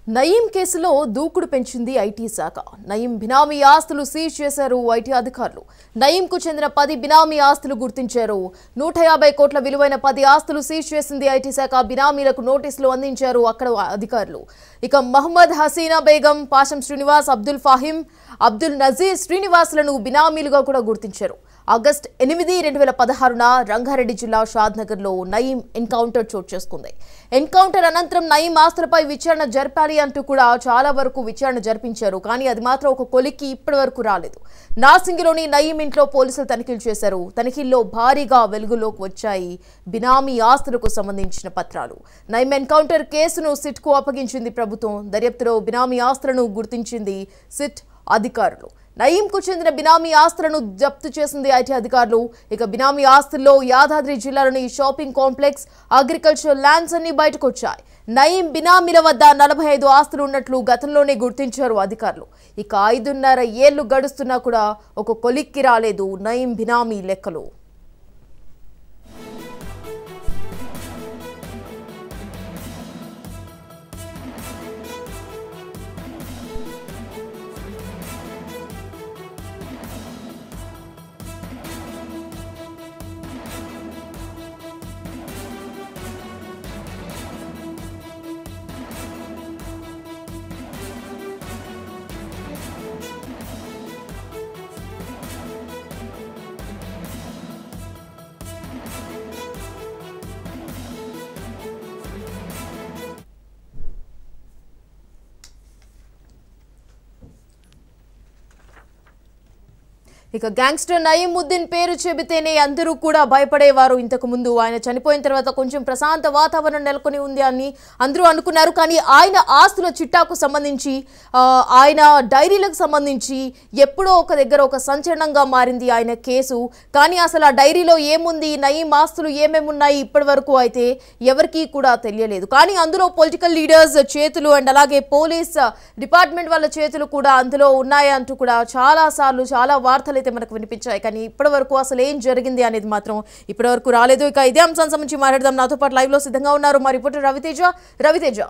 నయీం కేసులో దూకుడు పెంచింది ఐటీ శాఖ నయీం బినామీ ఆస్తులు సీజ్ చేశారు ఐటీ అధికారులు నయీంకు చెందిన పది బినామీ ఆస్తులు గుర్తించారు నూట యాభై కోట్ల విలువైన పది ఆస్తులు సీజ్ చేసింది ఐటీ శాఖ బినామీలకు నోటీసులు అందించారు అక్కడ అధికారులు ఇక మహమ్మద్ హసీనా బేగం పాషం శ్రీనివాస్ అబ్దుల్ ఫాహిం అబ్దుల్ నజీర్ శ్రీనివాస్లను బినామీలుగా కూడా గుర్తించారు ఆగస్ట్ ఎనిమిది రెండు వేల పదహారున రంగారెడ్డి జిల్లా షాద్నగర్లో నయీం ఎన్కౌంటర్ చోటు చేసుకుంది ఎన్కౌంటర్ అనంతరం నయీం ఆస్తులపై విచారణ జరపాలి అంటూ కూడా చాలా వరకు విచారణ జరిపించారు కానీ అది మాత్రం ఒక కొలిక్కి ఇప్పటి వరకు రాలేదు నాసింగిలోని నయీం ఇంట్లో పోలీసులు తనిఖీలు చేశారు తనిఖీల్లో భారీగా వెలుగులోకి వచ్చాయి బినామీ ఆస్తులకు సంబంధించిన పత్రాలు నయీం ఎన్కౌంటర్ కేసును సిట్కు అప్పగించింది ప్రభుత్వం దర్యాప్తులో బినామీ ఆస్తులను గుర్తించింది సిట్ అధికారులు నయీంకు చెందిన బినామీ ఆస్తులను జప్తు చేసింది ఐటీ అధికారులు ఇక బినామీ ఆస్తుల్లో యాదాద్రి జిల్లాలోని షాపింగ్ కాంప్లెక్స్ అగ్రికల్చర్ ల్యాండ్స్ అన్ని బయటకు వచ్చాయి నయీం బినామీల వద్ద నలభై ఐదు ఆస్తులు ఉన్నట్లు గతంలోనే గుర్తించారు అధికారులు ఇక ఐదున్నర ఏళ్లు గడుస్తున్నా కూడా ఒక కొలిక్కి రాలేదు నయీం బినామీ లెక్కలు ఇక గ్యాంగ్స్టర్ నయీముద్దీన్ పేరు చెబితేనే అందరూ కూడా భయపడేవారు ఇంతకు ముందు ఆయన చనిపోయిన తర్వాత కొంచెం ప్రశాంత వాతావరణం నెలకొని ఉంది అని అందరూ అనుకున్నారు కానీ ఆయన ఆస్తుల చిట్టాకు సంబంధించి ఆ, ఆయన డైరీలకు సంబంధించి ఎప్పుడో ఒక దగ్గర ఒక సంచలనంగా మారింది ఆయన కేసు కానీ అసలు ఆ డైరీలో ఏముంది నయీం ఆస్తులు ఏమేమి ఉన్నాయి ఇప్పటి వరకు అయితే ఎవరికీ కూడా తెలియలేదు కానీ అందులో పొలిటికల్ లీడర్స్ చేతులు అండ్ అలాగే పోలీస్ డిపార్ట్మెంట్ వాళ్ళ చేతులు కూడా అందులో ఉన్నాయి అంటూ కూడా చాలా సార్లు చాలా వార్తలు అయితే మనకు వినిపించాయి కానీ ఇప్పటి వరకు అసలు ఏం జరిగింది అనేది మాత్రం ఇప్పటి వరకు రాలేదు ఇక ఇదే అంశానికి సంబంధించి మాట్లాడదాం నాతో పాటు లైవ్ లో సిద్ధంగా ఉన్నారు మా రిపోర్టర్ రవితేజ రవితేజ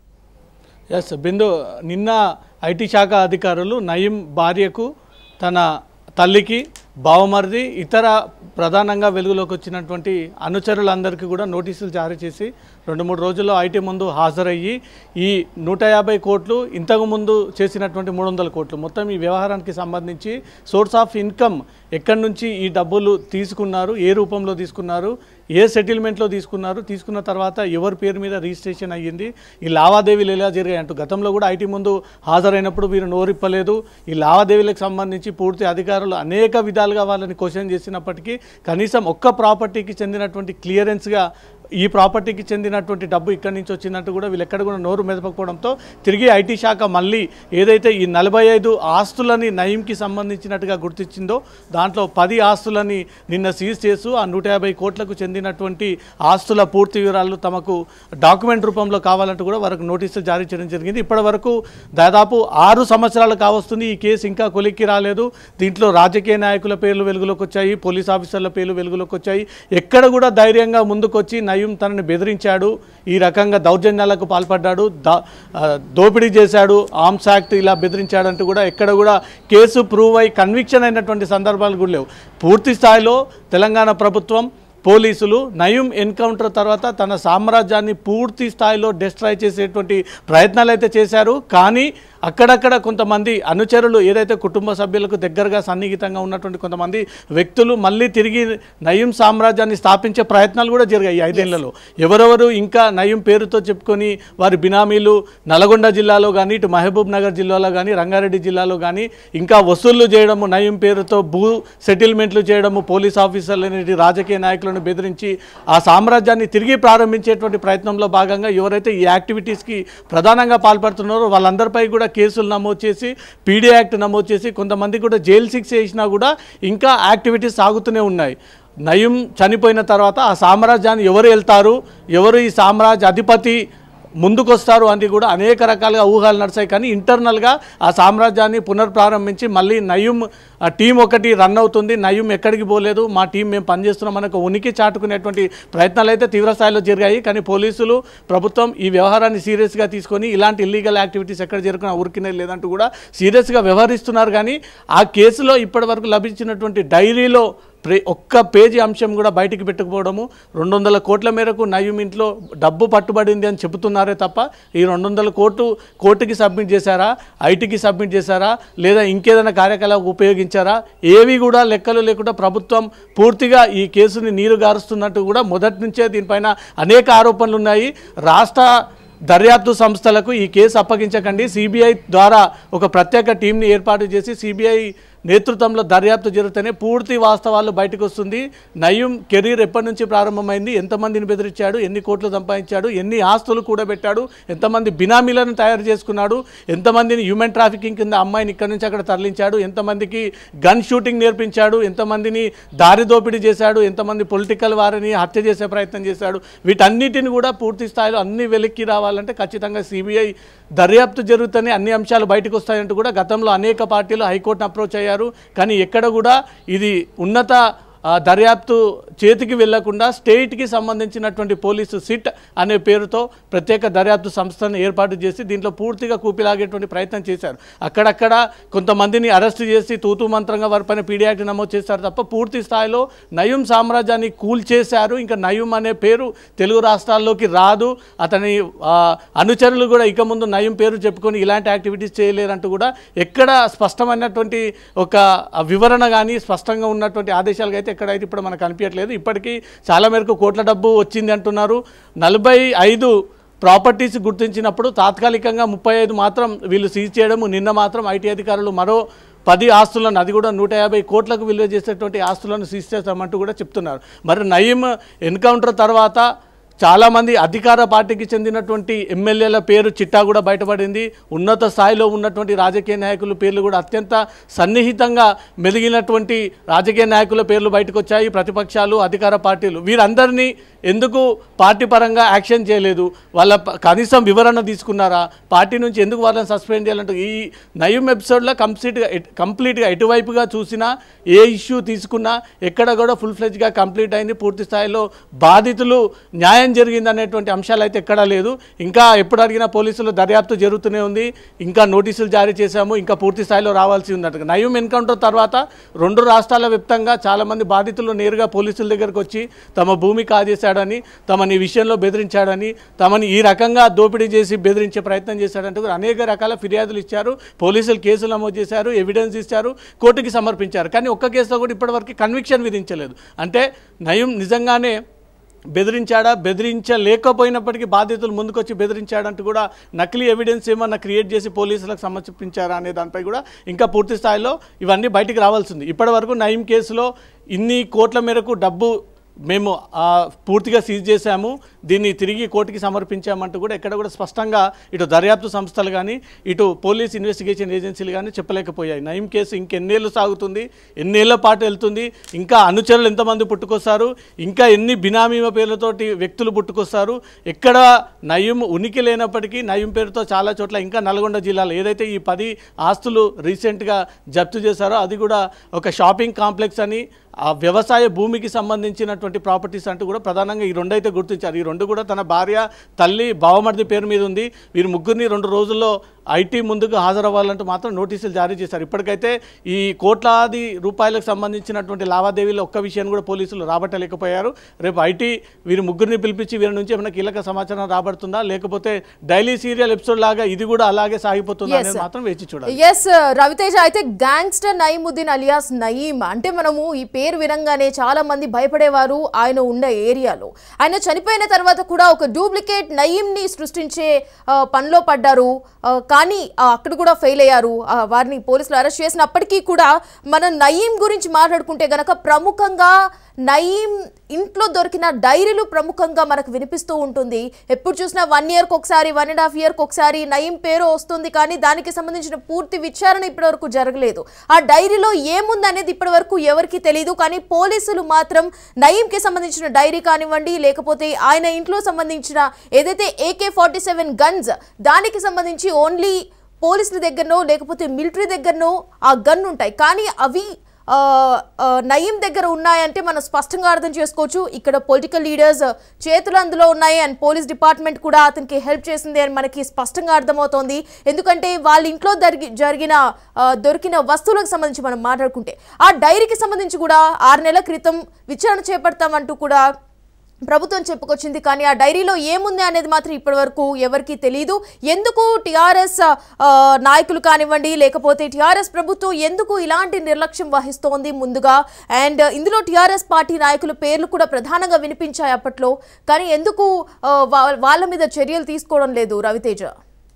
ఎస్ బిందు నిన్న ఐటీ శాఖ అధికారులు నయీం భార్యకు తన తల్లికి బావమరిది ఇతర ప్రధానంగా వెలుగులోకి వచ్చినటువంటి అనుచరులందరికీ కూడా నోటీసులు జారీ చేసి రెండు మూడు రోజుల్లో ఐటీ ముందు హాజరయ్యి ఈ నూట యాభై కోట్లు ఇంతకు ముందు చేసినటువంటి మూడు వందల కోట్లు మొత్తం ఈ వ్యవహారానికి సంబంధించి సోర్స్ ఆఫ్ ఇన్కమ్ ఎక్కడి నుంచి ఈ డబ్బులు తీసుకున్నారు ఏ రూపంలో తీసుకున్నారు ఏ సెటిల్మెంట్లో తీసుకున్నారు తీసుకున్న తర్వాత ఎవరి పేరు మీద రిజిస్ట్రేషన్ అయ్యింది ఈ లావాదేవీలు ఎలా జరిగాయి అంటూ గతంలో కూడా ఐటీ ముందు హాజరైనప్పుడు వీరు నోరిప్పలేదు ఈ లావాదేవీలకు సంబంధించి పూర్తి అధికారులు అనేక విధాలుగా వాళ్ళని క్వశ్చన్ చేసినప్పటికీ కనీసం ఒక్క ప్రాపర్టీకి చెందినటువంటి క్లియరెన్స్గా ఈ ప్రాపర్టీకి చెందినటువంటి డబ్బు ఇక్కడి నుంచి వచ్చినట్టు కూడా వీళ్ళు ఎక్కడ కూడా నోరు మెదపకపోవడంతో తిరిగి ఐటీ శాఖ మళ్ళీ ఏదైతే ఈ నలభై ఐదు ఆస్తులని నయంకి సంబంధించినట్టుగా గుర్తించిందో దాంట్లో పది ఆస్తులని నిన్న సీజ్ చేస్తూ ఆ నూట యాభై కోట్లకు చెందినటువంటి ఆస్తుల పూర్తి వివరాలు తమకు డాక్యుమెంట్ రూపంలో కావాలంటూ కూడా వారికి నోటీసులు జారీ చేయడం జరిగింది ఇప్పటి వరకు దాదాపు ఆరు సంవత్సరాలు కావస్తుంది ఈ కేసు ఇంకా కొలిక్కి రాలేదు దీంట్లో రాజకీయ నాయకుల పేర్లు వెలుగులోకి వచ్చాయి పోలీస్ ఆఫీసర్ల పేర్లు వెలుగులోకి వచ్చాయి ఎక్కడ కూడా ధైర్యంగా ముందుకొచ్చి నయం తనని బెదిరించాడు ఈ రకంగా దౌర్జన్యాలకు పాల్పడ్డాడు దా ఆ, దోపిడీ చేశాడు ఆర్మ్స్ యాక్ట్ ఇలా బెదిరించాడంటూ కూడా ఎక్కడ కూడా కేసు ప్రూవ్ అయి కన్విక్షన్ అయినటువంటి సందర్భాలు కూడా లేవు పూర్తి స్థాయిలో తెలంగాణ ప్రభుత్వం పోలీసులు నయం ఎన్కౌంటర్ తర్వాత తన సామ్రాజ్యాన్ని పూర్తి స్థాయిలో డిస్ట్రాయ్ చేసేటువంటి ప్రయత్నాలు అయితే చేశారు కానీ అక్కడక్కడ కొంతమంది అనుచరులు ఏదైతే కుటుంబ సభ్యులకు దగ్గరగా సన్నిహితంగా ఉన్నటువంటి కొంతమంది వ్యక్తులు మళ్ళీ తిరిగి నయం సామ్రాజ్యాన్ని స్థాపించే ప్రయత్నాలు కూడా జరిగాయి ఈ ఐదేళ్లలో ఎవరెవరు ఇంకా నయం పేరుతో చెప్పుకొని వారి బినామీలు నల్గొండ జిల్లాలో కానీ ఇటు మహబూబ్ నగర్ జిల్లాలో కానీ రంగారెడ్డి జిల్లాలో కానీ ఇంకా వసూళ్లు చేయడము నయం పేరుతో భూ సెటిల్మెంట్లు చేయడము పోలీస్ ఆఫీసర్లని రాజకీయ నాయకులను బెదిరించి ఆ సామ్రాజ్యాన్ని తిరిగి ప్రారంభించేటువంటి ప్రయత్నంలో భాగంగా ఎవరైతే ఈ యాక్టివిటీస్కి ప్రధానంగా పాల్పడుతున్నారో వాళ్ళందరిపై కూడా కేసులు నమోదు చేసి పీడీ యాక్ట్ నమోదు చేసి కొంతమంది కూడా జైలు శిక్ష వేసినా కూడా ఇంకా యాక్టివిటీస్ సాగుతూనే ఉన్నాయి నయం చనిపోయిన తర్వాత ఆ సామ్రాజ్యాన్ని ఎవరు వెళ్తారు ఎవరు ఈ సామ్రాజ్య అధిపతి ముందుకొస్తారు అని కూడా అనేక రకాలుగా ఊహలు నడిచాయి కానీ ఇంటర్నల్గా ఆ సామ్రాజ్యాన్ని పునర్ప్రారంభించి మళ్ళీ నయం ఆ టీం ఒకటి రన్ అవుతుంది నయం ఎక్కడికి పోలేదు మా టీం మేము పనిచేస్తున్నాం మనకు ఉనికి చాటుకునేటువంటి ప్రయత్నాలు అయితే తీవ్ర స్థాయిలో జరిగాయి కానీ పోలీసులు ప్రభుత్వం ఈ వ్యవహారాన్ని సీరియస్గా తీసుకొని ఇలాంటి ఇల్లీగల్ యాక్టివిటీస్ ఎక్కడ జరుగుతున్నా ఊరికినే లేదంటూ కూడా సీరియస్గా వ్యవహరిస్తున్నారు కానీ ఆ కేసులో ఇప్పటివరకు లభించినటువంటి డైరీలో ప్రే ఒక్క పేజీ అంశం కూడా బయటికి పెట్టుకుపోవడము రెండు వందల కోట్ల మేరకు నయం ఇంట్లో డబ్బు పట్టుబడింది అని చెబుతున్నారే తప్ప ఈ రెండు వందల కోట్లు కోర్టుకి సబ్మిట్ చేశారా ఐటీకి సబ్మిట్ చేశారా లేదా ఇంకేదైనా కార్యకలాపం ఉపయోగించారా ఏవి కూడా లెక్కలు లేకుండా ప్రభుత్వం పూర్తిగా ఈ కేసుని నీరు గారుస్తున్నట్టు కూడా మొదటి నుంచే దీనిపైన అనేక ఆరోపణలు ఉన్నాయి రాష్ట్ర దర్యాప్తు సంస్థలకు ఈ కేసు అప్పగించకండి సిబిఐ ద్వారా ఒక ప్రత్యేక టీంని ఏర్పాటు చేసి సిబిఐ నేతృత్వంలో దర్యాప్తు జరిగితేనే పూర్తి వాస్తవాలు బయటకు వస్తుంది నయం కెరీర్ ఎప్పటి నుంచి ప్రారంభమైంది ఎంతమందిని బెదిరించాడు ఎన్ని కోట్లు సంపాదించాడు ఎన్ని ఆస్తులు కూడబెట్టాడు ఎంతమంది బినామీలను తయారు చేసుకున్నాడు ఎంతమందిని హ్యూమన్ ట్రాఫికింగ్ కింద అమ్మాయిని ఇక్కడి నుంచి అక్కడ తరలించాడు ఎంతమందికి గన్ షూటింగ్ నేర్పించాడు ఎంతమందిని దారి దోపిడీ చేశాడు ఎంతమంది పొలిటికల్ వారిని హత్య చేసే ప్రయత్నం చేశాడు వీటన్నిటిని కూడా పూర్తి స్థాయిలో అన్ని వెలిక్కి రావాలంటే ఖచ్చితంగా సిబిఐ దర్యాప్తు జరుగుతూనే అన్ని అంశాలు బయటకు వస్తాయంటూ కూడా గతంలో అనేక పార్టీలు హైకోర్టును అప్రోచ్ అయ్యారు కానీ ఎక్కడ కూడా ఇది ఉన్నత ఆ, దర్యాప్తు చేతికి వెళ్లకుండా స్టేట్కి సంబంధించినటువంటి పోలీసు సిట్ అనే పేరుతో ప్రత్యేక దర్యాప్తు సంస్థను ఏర్పాటు చేసి దీంట్లో పూర్తిగా కూపిలాగేటువంటి ప్రయత్నం చేశారు అక్కడక్కడ కొంతమందిని అరెస్ట్ చేసి తూతూ మంత్రంగా వారిపైన పీడియాక్ట్ నమోదు చేశారు తప్ప పూర్తి స్థాయిలో నయం సామ్రాజ్యాన్ని కూల్చేశారు ఇంకా నయం అనే పేరు తెలుగు రాష్ట్రాల్లోకి రాదు అతని ఆ, అనుచరులు కూడా ఇక ముందు నయం పేరు చెప్పుకొని ఇలాంటి యాక్టివిటీస్ చేయలేరంటూ కూడా ఎక్కడ స్పష్టమైనటువంటి ఒక వివరణ కానీ స్పష్టంగా ఉన్నటువంటి ఆదేశాలు అయితే ఎక్కడైతే ఇప్పుడు మనకు కనిపించట్లేదు ఇప్పటికీ చాలా మేరకు కోట్ల డబ్బు వచ్చింది అంటున్నారు నలభై ఐదు ప్రాపర్టీస్ గుర్తించినప్పుడు తాత్కాలికంగా ముప్పై ఐదు మాత్రం వీళ్ళు సీజ్ చేయడము నిన్న మాత్రం ఐటీ అధికారులు మరో పది ఆస్తులను అది కూడా నూట యాభై కోట్లకు విలువ చేసేటువంటి ఆస్తులను సీజ్ చేస్తామంటూ కూడా చెప్తున్నారు మరి నయీం ఎన్కౌంటర్ తర్వాత చాలామంది అధికార పార్టీకి చెందినటువంటి ఎమ్మెల్యేల పేరు చిట్టా కూడా బయటపడింది ఉన్నత స్థాయిలో ఉన్నటువంటి రాజకీయ నాయకుల పేర్లు కూడా అత్యంత సన్నిహితంగా మెదిగినటువంటి రాజకీయ నాయకుల పేర్లు బయటకు వచ్చాయి ప్రతిపక్షాలు అధికార పార్టీలు వీరందరినీ ఎందుకు పార్టీ పరంగా యాక్షన్ చేయలేదు వాళ్ళ ప- కనీసం వివరణ తీసుకున్నారా పార్టీ నుంచి ఎందుకు వాళ్ళని సస్పెండ్ చేయాలంటూ ఈ నయం ఎపిసోడ్లో కంప్లీట్గా కంప్లీట్గా ఎటువైపుగా చూసినా ఏ ఇష్యూ తీసుకున్నా ఎక్కడ కూడా ఫుల్ ఫ్లెజ్గా కంప్లీట్ అయింది పూర్తి స్థాయిలో బాధితులు న్యాయం జరిగింది అనేటువంటి అంశాలు అయితే ఎక్కడా లేదు ఇంకా ఎప్పుడు అడిగినా పోలీసులు దర్యాప్తు జరుగుతూనే ఉంది ఇంకా నోటీసులు జారీ చేశాము ఇంకా పూర్తి స్థాయిలో రావాల్సి ఉందట నయం ఎన్కౌంటర్ తర్వాత రెండు రాష్ట్రాల వ్యాప్తంగా చాలామంది బాధితులు నేరుగా పోలీసుల దగ్గరకు వచ్చి తమ భూమి కాజేశాడని తమని ఈ విషయంలో బెదిరించాడని తమని ఈ రకంగా దోపిడీ చేసి బెదిరించే ప్రయత్నం చేశాడంటూ కూడా అనేక రకాల ఫిర్యాదులు ఇచ్చారు పోలీసులు కేసులు నమోదు చేశారు ఎవిడెన్స్ ఇచ్చారు కోర్టుకి సమర్పించారు కానీ ఒక్క కేసులో కూడా ఇప్పటివరకు కన్విక్షన్ విధించలేదు అంటే నయం నిజంగానే బెదిరించాడా బెదిరించలేకపోయినప్పటికీ బాధితులు ముందుకొచ్చి బెదిరించాడంటూ కూడా నకిలీ ఎవిడెన్స్ ఏమన్నా క్రియేట్ చేసి పోలీసులకు సమర్పించారా అనే దానిపై కూడా ఇంకా పూర్తి స్థాయిలో ఇవన్నీ బయటికి రావాల్సింది ఇప్పటివరకు నయం కేసులో ఇన్ని కోట్ల మేరకు డబ్బు మేము ఆ, పూర్తిగా సీజ్ చేశాము దీన్ని తిరిగి కోర్టుకి సమర్పించామంటూ కూడా ఎక్కడ కూడా స్పష్టంగా ఇటు దర్యాప్తు సంస్థలు కానీ ఇటు పోలీస్ ఇన్వెస్టిగేషన్ ఏజెన్సీలు కానీ చెప్పలేకపోయాయి నయం కేసు ఇంకెన్నేళ్ళు సాగుతుంది ఎన్నేళ్ల పాటు వెళ్తుంది ఇంకా అనుచరులు ఎంతమంది పుట్టుకొస్తారు ఇంకా ఎన్ని బినామీ పేర్లతోటి వ్యక్తులు పుట్టుకొస్తారు ఎక్కడ నయం ఉనికి లేనప్పటికీ నయం పేరుతో చాలా చోట్ల ఇంకా నల్గొండ జిల్లాలో ఏదైతే ఈ పది ఆస్తులు రీసెంట్గా జప్తు చేశారో అది కూడా ఒక షాపింగ్ కాంప్లెక్స్ అని ఆ వ్యవసాయ భూమికి సంబంధించినటువంటి ప్రాపర్టీస్ అంటూ కూడా ప్రధానంగా ఈ రెండు అయితే గుర్తించారు ఈ రెండు కూడా తన భార్య తల్లి బావమర్ది పేరు మీద ఉంది వీరు ముగ్గురిని రెండు రోజుల్లో ఐటీ ముందుకు హాజరవ్వాలంటూ మాత్రం నోటీసులు జారీ చేశారు ఇప్పటికైతే ఈ కోట్లాది రూపాయలకు సంబంధించినటువంటి లావాదేవీల ఒక్క విషయాన్ని కూడా పోలీసులు రాబట్టలేకపోయారు రేపు ఐటీ వీరి ముగ్గురిని పిలిపించి వీరి నుంచి ఏమైనా కీలక సమాచారం రాబడుతుందా లేకపోతే డైలీ సీరియల్ ఎపిసోడ్ లాగా ఇది కూడా అలాగే సాగిపోతుందా Yes, అనేది sir. మాత్రం వేచి చూడాలి ఎస్ రవితేజ అయితే గ్యాంగ్స్టర్ నయీముద్దీన్ అలియాస్ నయీం అంటే మనము ఈ పేరు వినంగానే చాలా మంది భయపడేవారు ఆయన ఉన్న ఏరియాలో ఆయన చనిపోయిన తర్వాత కూడా ఒక డూప్లికేట్ నయీం ని సృష్టించే ఆ, పనిలో పడ్డారు ఆ, కానీ ఆ, అక్కడ కూడా ఫెయిల్ అయ్యారు ఆ, వారిని పోలీసులు అరెస్ట్ చేసినప్పటికీ కూడా మన నయీం గురించి మాట్లాడుకుంటే గనక ప్రముఖంగా నయీం ఇంట్లో దొరికిన డైరీలు ప్రముఖంగా మనకు వినిపిస్తూ ఉంటుంది ఎప్పుడు చూసినా వన్ ఇయర్కి ఒకసారి వన్ అండ్ హాఫ్ ఇయర్కి ఒకసారి నయీం పేరు వస్తుంది కానీ దానికి సంబంధించిన పూర్తి విచారణ ఇప్పటివరకు జరగలేదు ఆ డైరీలో ఏముంది అనేది ఇప్పటివరకు ఎవరికి తెలియదు కానీ పోలీసులు మాత్రం నయీంకి సంబంధించిన డైరీ కానివ్వండి లేకపోతే ఆయన ఇంట్లో సంబంధించిన ఏదైతే ఏకే ఫార్టీ సెవెన్ గన్స్ దానికి సంబంధించి ఓన్లీ పోలీసుల దగ్గరనో లేకపోతే మిలిటరీ దగ్గరనో ఆ గన్ ఉంటాయి కానీ అవి ఆ, ఆ, నయీం దగ్గర ఉన్నాయంటే మనం స్పష్టంగా అర్థం చేసుకోవచ్చు ఇక్కడ పొలిటికల్ లీడర్స్ చేతులు అందులో ఉన్నాయి అండ్ పోలీస్ డిపార్ట్మెంట్ కూడా అతనికి హెల్ప్ చేసింది అని మనకి స్పష్టంగా అర్థమవుతోంది ఎందుకంటే వాళ్ళ ఇంట్లో జరిగి జరిగిన ఆ, దొరికిన వస్తువులకు సంబంధించి మనం మాట్లాడుకుంటే ఆ డైరీకి సంబంధించి కూడా ఆరు నెలల క్రితం విచారణ చేపడతామంటూ కూడా ప్రభుత్వం చెప్పుకొచ్చింది కానీ ఆ డైరీలో ఏముంది అనేది మాత్రం ఇప్పటివరకు ఎవరికీ తెలియదు ఎందుకు టిఆర్ఎస్ నాయకులు కానివ్వండి లేకపోతే టిఆర్ఎస్ ప్రభుత్వం ఎందుకు ఇలాంటి నిర్లక్ష్యం వహిస్తోంది ముందుగా అండ్ ఇందులో టిఆర్ఎస్ పార్టీ నాయకుల పేర్లు కూడా ప్రధానంగా వినిపించాయి అప్పట్లో కానీ ఎందుకు ఆ, వా- వాళ్ళ మీద చర్యలు తీసుకోవడం లేదు రవితేజ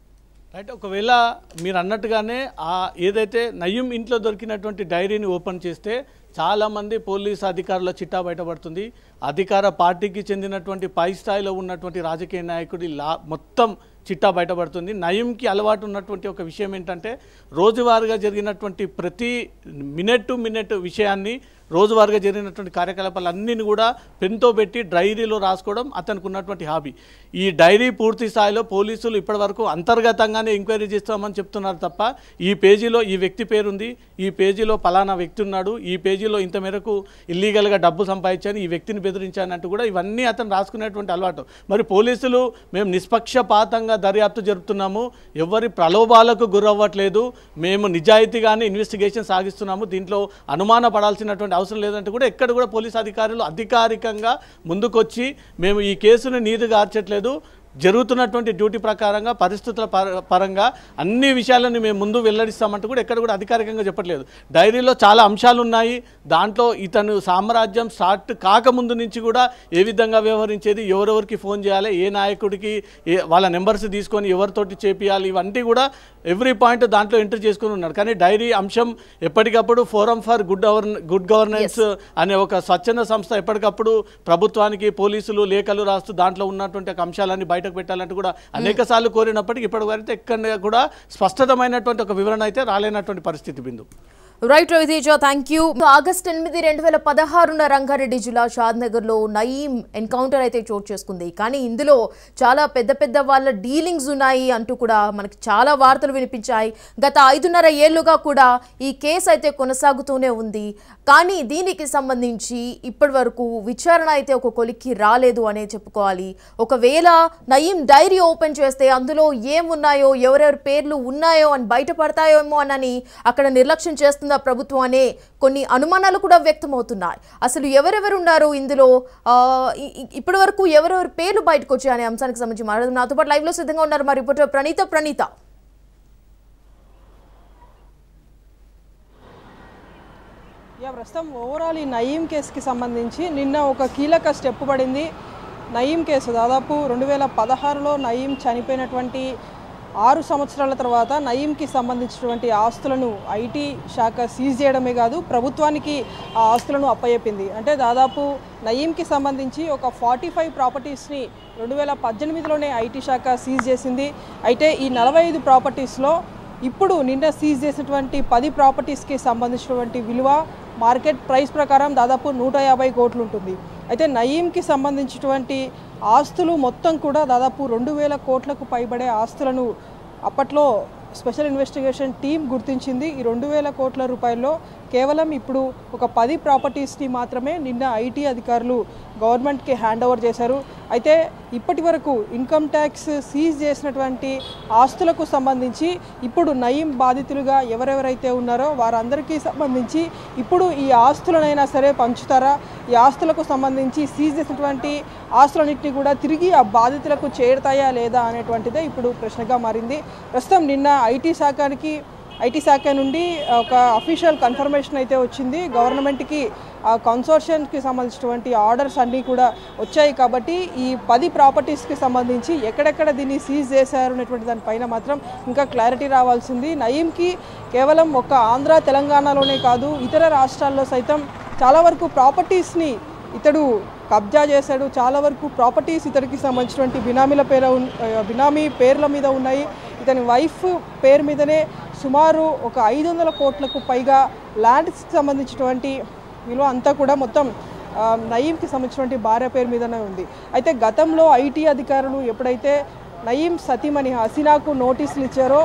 రైట్ ఒకవేళ మీరు అన్నట్టుగానే ఆ ఏదైతే నయ్యం ఇంట్లో దొరికినటువంటి డైరీని ఓపెన్ చేస్తే చాలామంది పోలీస్ అధికారుల చిట్టా బయటపడుతుంది అధికార పార్టీకి చెందినటువంటి పై స్థాయిలో ఉన్నటువంటి రాజకీయ నాయకుడి లా మొత్తం చిట్టా బయటపడుతుంది నయంకి అలవాటు ఉన్నటువంటి ఒక విషయం ఏంటంటే రోజువారీగా జరిగినటువంటి ప్రతి మినిట్ టు మినిట్ విషయాన్ని రోజువారీగా జరిగినటువంటి కార్యకలాపాలన్నిని కూడా పెన్తో పెట్టి డైరీలో రాసుకోవడం అతనికి ఉన్నటువంటి హాబీ ఈ డైరీ పూర్తి స్థాయిలో పోలీసులు ఇప్పటివరకు అంతర్గతంగానే ఎంక్వైరీ చేస్తామని చెప్తున్నారు తప్ప ఈ పేజీలో ఈ వ్యక్తి పేరుంది ఈ పేజీలో పలానా వ్యక్తి ఉన్నాడు ఈ పేజీలో ఇంత మేరకు ఇల్లీగల్గా డబ్బు సంపాదించాను ఈ వ్యక్తిని బెదిరించానంటూ కూడా ఇవన్నీ అతను రాసుకునేటువంటి అలవాటు మరి పోలీసులు మేము నిష్పక్షపాతంగా దర్యాప్తు జరుపుతున్నాము ఎవరి ప్రలోభాలకు గురవ్వట్లేదు మేము నిజాయితీగానే ఇన్వెస్టిగేషన్ సాగిస్తున్నాము దీంట్లో అనుమాన పడాల్సినటువంటి అవసరం లేదంటే కూడా ఎక్కడ కూడా పోలీస్ అధికారులు అధికారికంగా ముందుకొచ్చి మేము ఈ కేసును నీరు గార్చట్లేదు జరుగుతున్నటువంటి డ్యూటీ ప్రకారంగా పరిస్థితుల పర- పరంగా అన్ని విషయాలను మేము ముందు వెల్లడిస్తామంటూ కూడా ఎక్కడ కూడా అధికారికంగా చెప్పట్లేదు డైరీలో చాలా అంశాలు ఉన్నాయి దాంట్లో ఇతను సామ్రాజ్యం స్టార్ట్ కాకముందు నుంచి కూడా ఏ విధంగా వ్యవహరించేది ఎవరెవరికి ఫోన్ చేయాలి ఏ నాయకుడికి ఏ వాళ్ళ నెంబర్స్ తీసుకొని ఎవరితోటి చేపియాలి ఇవన్నీ కూడా ఎవ్రీ పాయింట్ దాంట్లో ఎంటర్ చేసుకుని ఉన్నాడు కానీ డైరీ అంశం ఎప్పటికప్పుడు forum for good govern good governance అనే ఒక స్వచ్ఛంద సంస్థ ఎప్పటికప్పుడు ప్రభుత్వానికి పోలీసులు లేఖలు రాస్తూ దాంట్లో ఉన్నటువంటి ఒక అంశాలన్నీ బయటకు పెట్టాలంటూ కూడా అనేక సార్లు కోరినప్పటికీ ఇప్పటి వరకు ఎక్కడ కూడా స్పష్టమైనటువంటి ఒక వివరణ అయితే రాలేనటువంటి పరిస్థితి Bindu right Raviteja thank you August ఎనిమిది రెండు వేల పదహారున రంగారెడ్డి జిల్లా షాద్నగర్లో నయీం ఎన్కౌంటర్ అయితే చోటు చేసుకుంది కానీ ఇందులో చాలా పెద్ద పెద్ద వాళ్ళ డీలింగ్స్ ఉన్నాయి అంటూ కూడా మనకి చాలా వార్తలు వినిపించాయి గత ఐదున్నర ఏళ్లుగా కూడా ఈ కేసు అయితే కొనసాగుతూనే ఉంది కానీ దీనికి సంబంధించి ఇప్పటి వరకు విచారణ అయితే ఒక కొలిక్కి రాలేదు అనే చెప్పుకోవాలి ఒకవేళ నయీం డైరీ ఓపెన్ చేస్తే అందులో ఏమున్నాయో ఎవరెవరి పేర్లు ఉన్నాయో అని బయటపడతాయేమో అని అక్కడ నిర్లక్ష్యం చేస్తుందా ప్రభుత్వం అనే కొన్ని అనుమానాలు కూడా వ్యక్తమవుతున్నాయి అసలు ఎవరెవరు ఉన్నారు ఇందులో ఆ, ఇ- ఇ- ఇప్పటి వరకు ఎవరెవరి పేర్లు బయటకు వచ్చాయి అనే అంశానికి సంబంధించి మాట్లాడుతున్నారు నాతో పాటు లైవ్ లో సిద్ధంగా ఉన్నారు మా రిపోర్టర్ ప్రణీత ప్రణీత యా ప్రస్తుతం ఓవరాల్ ఈ నయీం కేసుకి సంబంధించి నిన్న ఒక కీలక స్టెప్ పడింది నయీం కేసు దాదాపు రెండు వేల పదహారులో నయీం చనిపోయినటువంటి ఆరు సంవత్సరాల తర్వాత నయీంకి సంబంధించినటువంటి ఆస్తులను ఐటీ శాఖ సీజ్ చేయడమే కాదు ప్రభుత్వానికి ఆ ఆస్తులను అప్పచెప్పింది అంటే దాదాపు నయీంకి సంబంధించి ఒక ఫార్టీ ఫైవ్ ప్రాపర్టీస్ని రెండు వేల పద్దెనిమిదిలోనే ఐటీ శాఖ సీజ్ చేసింది అయితే ఈ నలభై ఐదు ప్రాపర్టీస్లో ఇప్పుడు నిన్న సీజ్ చేసినటువంటి పది ప్రాపర్టీస్కి సంబంధించినటువంటి విలువ మార్కెట్ ప్రైస్ ప్రకారం దాదాపు నూట యాభై కోట్లు ఉంటుంది అయితే నయీంకి సంబంధించినటువంటి ఆస్తులు మొత్తం కూడా దాదాపు రెండు వేల కోట్లకు పైబడే ఆస్తులను అప్పట్లో స్పెషల్ ఇన్వెస్టిగేషన్ టీం గుర్తించింది ఈ రెండు వేల కోట్ల రూపాయల్లో కేవలం ఇప్పుడు ఒక పది ప్రాపర్టీస్ని మాత్రమే నిన్న ఐటీ అధికారులు గవర్నమెంట్కి హ్యాండ్ ఓవర్ చేశారు అయితే ఇప్పటి వరకు ఇన్కమ్ ట్యాక్స్ సీజ్ చేసినటువంటి ఆస్తులకు సంబంధించి ఇప్పుడు నయీం బాధితులుగా ఎవరెవరైతే ఉన్నారో వారందరికీ సంబంధించి ఇప్పుడు ఈ ఆస్తులనైనా సరే పంచుతారా ఈ ఆస్తులకు సంబంధించి సీజ్ చేసినటువంటి ఆస్తులన్నింటినీ కూడా తిరిగి ఆ బాధితులకు చేరుతాయా లేదా అనేటువంటిదే ఇప్పుడు ప్రశ్నగా మారింది ప్రస్తుతం నిన్న ఐటీ శాఖకి ఐటీ శాఖ నుండి ఒక అఫీషియల్ కన్ఫర్మేషన్ అయితే వచ్చింది గవర్నమెంట్కి ఆ కన్సోర్షియన్కి సంబంధించినటువంటి ఆర్డర్స్ అన్నీ కూడా వచ్చాయి కాబట్టి ఈ పది ప్రాపర్టీస్కి సంబంధించి ఎక్కడెక్కడ దీన్ని సీజ్ చేశారు అనేటువంటి దానిపైన మాత్రం ఇంకా క్లారిటీ రావాల్సింది నయీంకి కేవలం ఒక ఆంధ్ర తెలంగాణలోనే కాదు ఇతర రాష్ట్రాల్లో సైతం చాలా వరకు ప్రాపర్టీస్ని ఇతడు కబ్జా చేశాడు చాలా వరకు ప్రాపర్టీస్ ఇతడికి సంబంధించినటువంటి బినామీల పేరు ఉన్- ఆ, బినామీ పేర్ల మీద ఉన్నాయి ఇతని వైఫ్ పేరు మీదనే సుమారు ఒక ఐదు వందల కోట్లకు పైగా ల్యాండ్స్కి సంబంధించినటువంటి విలువ అంతా కూడా మొత్తం ఆ, నయీంకి సంబంధించినటువంటి భార్య పేరు మీదనే ఉంది అయితే గతంలో ఐటీ అధికారులు ఎప్పుడైతే నయీం సతీమణి హసీనాకు నోటీసులు ఇచ్చారో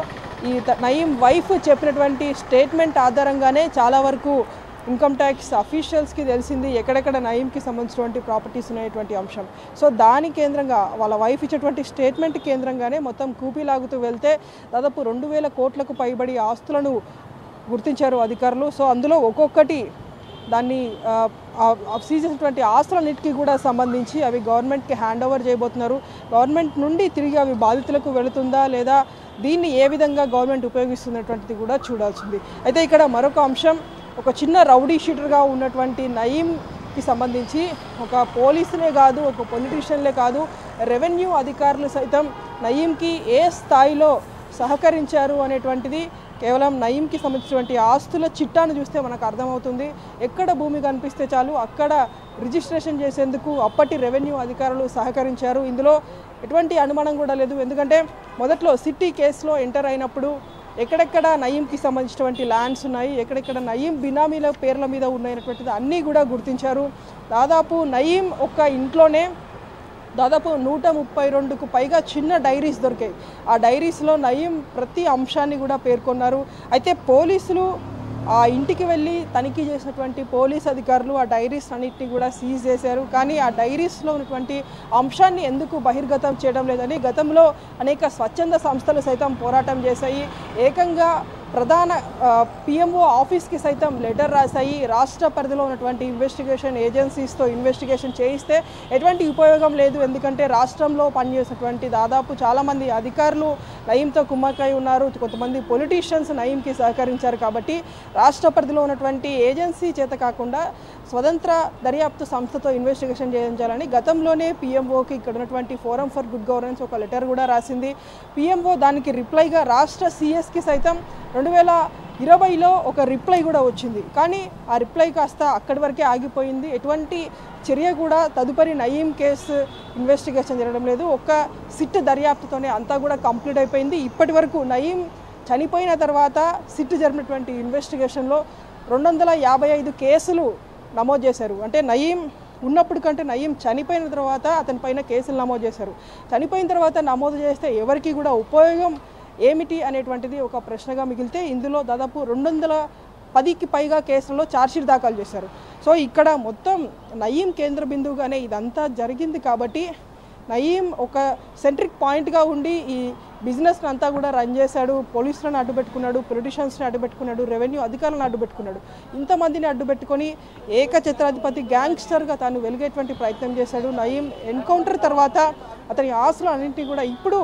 ఈ త- నయీం వైఫ్ చెప్పినటువంటి స్టేట్మెంట్ ఆధారంగానే చాలా వరకు ఇన్కమ్ ట్యాక్స్ అఫీషియల్స్కి తెలిసింది ఎక్కడెక్కడ నయీంకి సంబంధించినటువంటి ప్రాపర్టీస్ ఉన్నటువంటి అంశం సో దాని కేంద్రంగా వాళ్ళ వైఫ్ ఇచ్చేటువంటి స్టేట్మెంట్ కేంద్రంగానే మొత్తం కూపీలాగుతూ వెళ్తే దాదాపు రెండు వేల కోట్లకు పైబడి ఆస్తులను గుర్తించారు అధికారులు సో అందులో ఒక్కొక్కటి దాన్ని ఆ, ఆ- ఆ సీజ్ చేసినటువంటి ఆస్తులన్నిటికీ కూడా సంబంధించి అవి గవర్నమెంట్కి హ్యాండ్ ఓవర్ చేయబోతున్నారు గవర్నమెంట్ నుండి తిరిగి అవి బాధితులకు వెళుతుందా లేదా దీన్ని ఏ విధంగా గవర్నమెంట్ ఉపయోగిస్తున్నటువంటిది కూడా చూడాల్సింది అయితే ఇక్కడ మరొక అంశం ఒక చిన్న రౌడీ షీటర్గా ఉన్నటువంటి నయీంకి సంబంధించి ఒక పోలీసులే కాదు ఒక పొలిటీషియన్లే కాదు రెవెన్యూ అధికారులు సైతం నయీంకి ఏ స్థాయిలో సహకరించారు అనేటువంటిది కేవలం నయీంకి సంబంధించినటువంటి ఆస్తుల చిట్టాను చూస్తే మనకు అర్థమవుతుంది ఎక్కడ భూమి కనిపిస్తే చాలు అక్కడ రిజిస్ట్రేషన్ చేసేందుకు అప్పటి రెవెన్యూ అధికారులు సహకరించారు ఇందులో ఎటువంటి అనుమానం కూడా లేదు ఎందుకంటే మొదట్లో సిటీ కేసులో ఎంటర్ అయినప్పుడు ఎక్కడెక్కడ నయీంకి సంబంధించినటువంటి ల్యాండ్స్ ఉన్నాయి ఎక్కడెక్కడ నయీం బినామీల పేర్ల మీద ఉన్నాయనేటువంటిది అన్నీ కూడా గుర్తించారు దాదాపు నయీం ఒక్క ఇంట్లోనే దాదాపు నూట ముప్పై రెండుకు పైగా చిన్న డైరీస్ దొరికాయి ఆ డైరీస్లో నయీం ప్రతి అంశాన్ని కూడా పేర్కొన్నారు అయితే పోలీసులు ఆ ఇంటికి వెళ్ళి తనిఖీ చేసినటువంటి పోలీస్ అధికారులు ఆ డైరీస్ అన్నిటిని కూడా సీజ్ చేశారు కానీ ఆ డైరీస్లో ఉన్నటువంటి అంశాన్ని ఎందుకు బహిర్గతం చేయడం లేదని గతంలో అనేక స్వచ్ఛంద సంస్థలు సైతం పోరాటం చేశాయి ఏకంగా ప్రధాన పిఎంఓ ఆఫీస్కి సైతం లెటర్ రాశాయి రాష్ట్ర పరిధిలో ఉన్నటువంటి ఇన్వెస్టిగేషన్ ఏజెన్సీస్తో ఇన్వెస్టిగేషన్ చేయిస్తే ఎటువంటి ఉపయోగం లేదు ఎందుకంటే రాష్ట్రంలో పనిచేసినటువంటి దాదాపు చాలామంది అధికారులు నయీంతో కుమ్మక్కై ఉన్నారు కొంతమంది పొలిటీషియన్స్ నయీంకి సహకరించారు కాబట్టి రాష్ట్ర పరిధిలో ఉన్నటువంటి ఏజెన్సీ చేత కాకుండా స్వతంత్ర దర్యాప్తు సంస్థతో ఇన్వెస్టిగేషన్ చేయించాలని గతంలోనే పిఎంఓకి ఇక్కడ ఉన్నటువంటి ఫోరం ఫర్ గుడ్ గవర్నెన్స్ ఒక లెటర్ కూడా రాసింది పిఎంఓ దానికి రిప్లైగా రాష్ట్ర సిఎస్కి సైతం రెండు వేల ఇరవైలో ఒక రిప్లై కూడా వచ్చింది కానీ ఆ రిప్లై కాస్త అక్కడి వరకే ఆగిపోయింది ఎటువంటి చర్య కూడా తదుపరి నయీం కేసు ఇన్వెస్టిగేషన్ జరగడం లేదు ఒక్క సిట్ దర్యాప్తుతోనే అంతా కూడా కంప్లీట్ అయిపోయింది ఇప్పటి వరకు నయీం చనిపోయిన తర్వాత సిట్ జరిపినటువంటి ఇన్వెస్టిగేషన్లో రెండు వందల యాభై ఐదు కేసులు నమోదు చేశారు అంటే నయీం ఉన్నప్పుడు కంటే నయీం చనిపోయిన తర్వాత అతని పైన కేసులు నమోదు చేశారు చనిపోయిన తర్వాత నమోదు చేస్తే ఎవరికి కూడా ఉపయోగం ఏమిటి అనేటువంటిది ఒక ప్రశ్నగా మిగిలితే ఇందులో దాదాపు రెండు వందల పదికి పైగా కేసులలో ఛార్జ్షీట్ దాఖలు చేశారు సో ఇక్కడ మొత్తం నయీం కేంద్ర బిందువుగానే ఇదంతా జరిగింది కాబట్టి నయీం ఒక సెంట్రిక్ పాయింట్గా ఉండి ఈ బిజినెస్ని అంతా కూడా రన్ చేశాడు పోలీసులను అడ్డుపెట్టుకున్నాడు పొలిటీషియన్స్ని అడ్డుపెట్టుకున్నాడు రెవెన్యూ అధికారులను అడ్డుపెట్టుకున్నాడు ఇంతమందిని అడ్డుపెట్టుకొని ఏకఛత్రాధిపతి గ్యాంగ్స్టర్గా తాను వెలిగేటువంటి ప్రయత్నం చేశాడు నయీం ఎన్కౌంటర్ తర్వాత అతని ఆస్తులు అన్నింటినీ కూడా ఇప్పుడు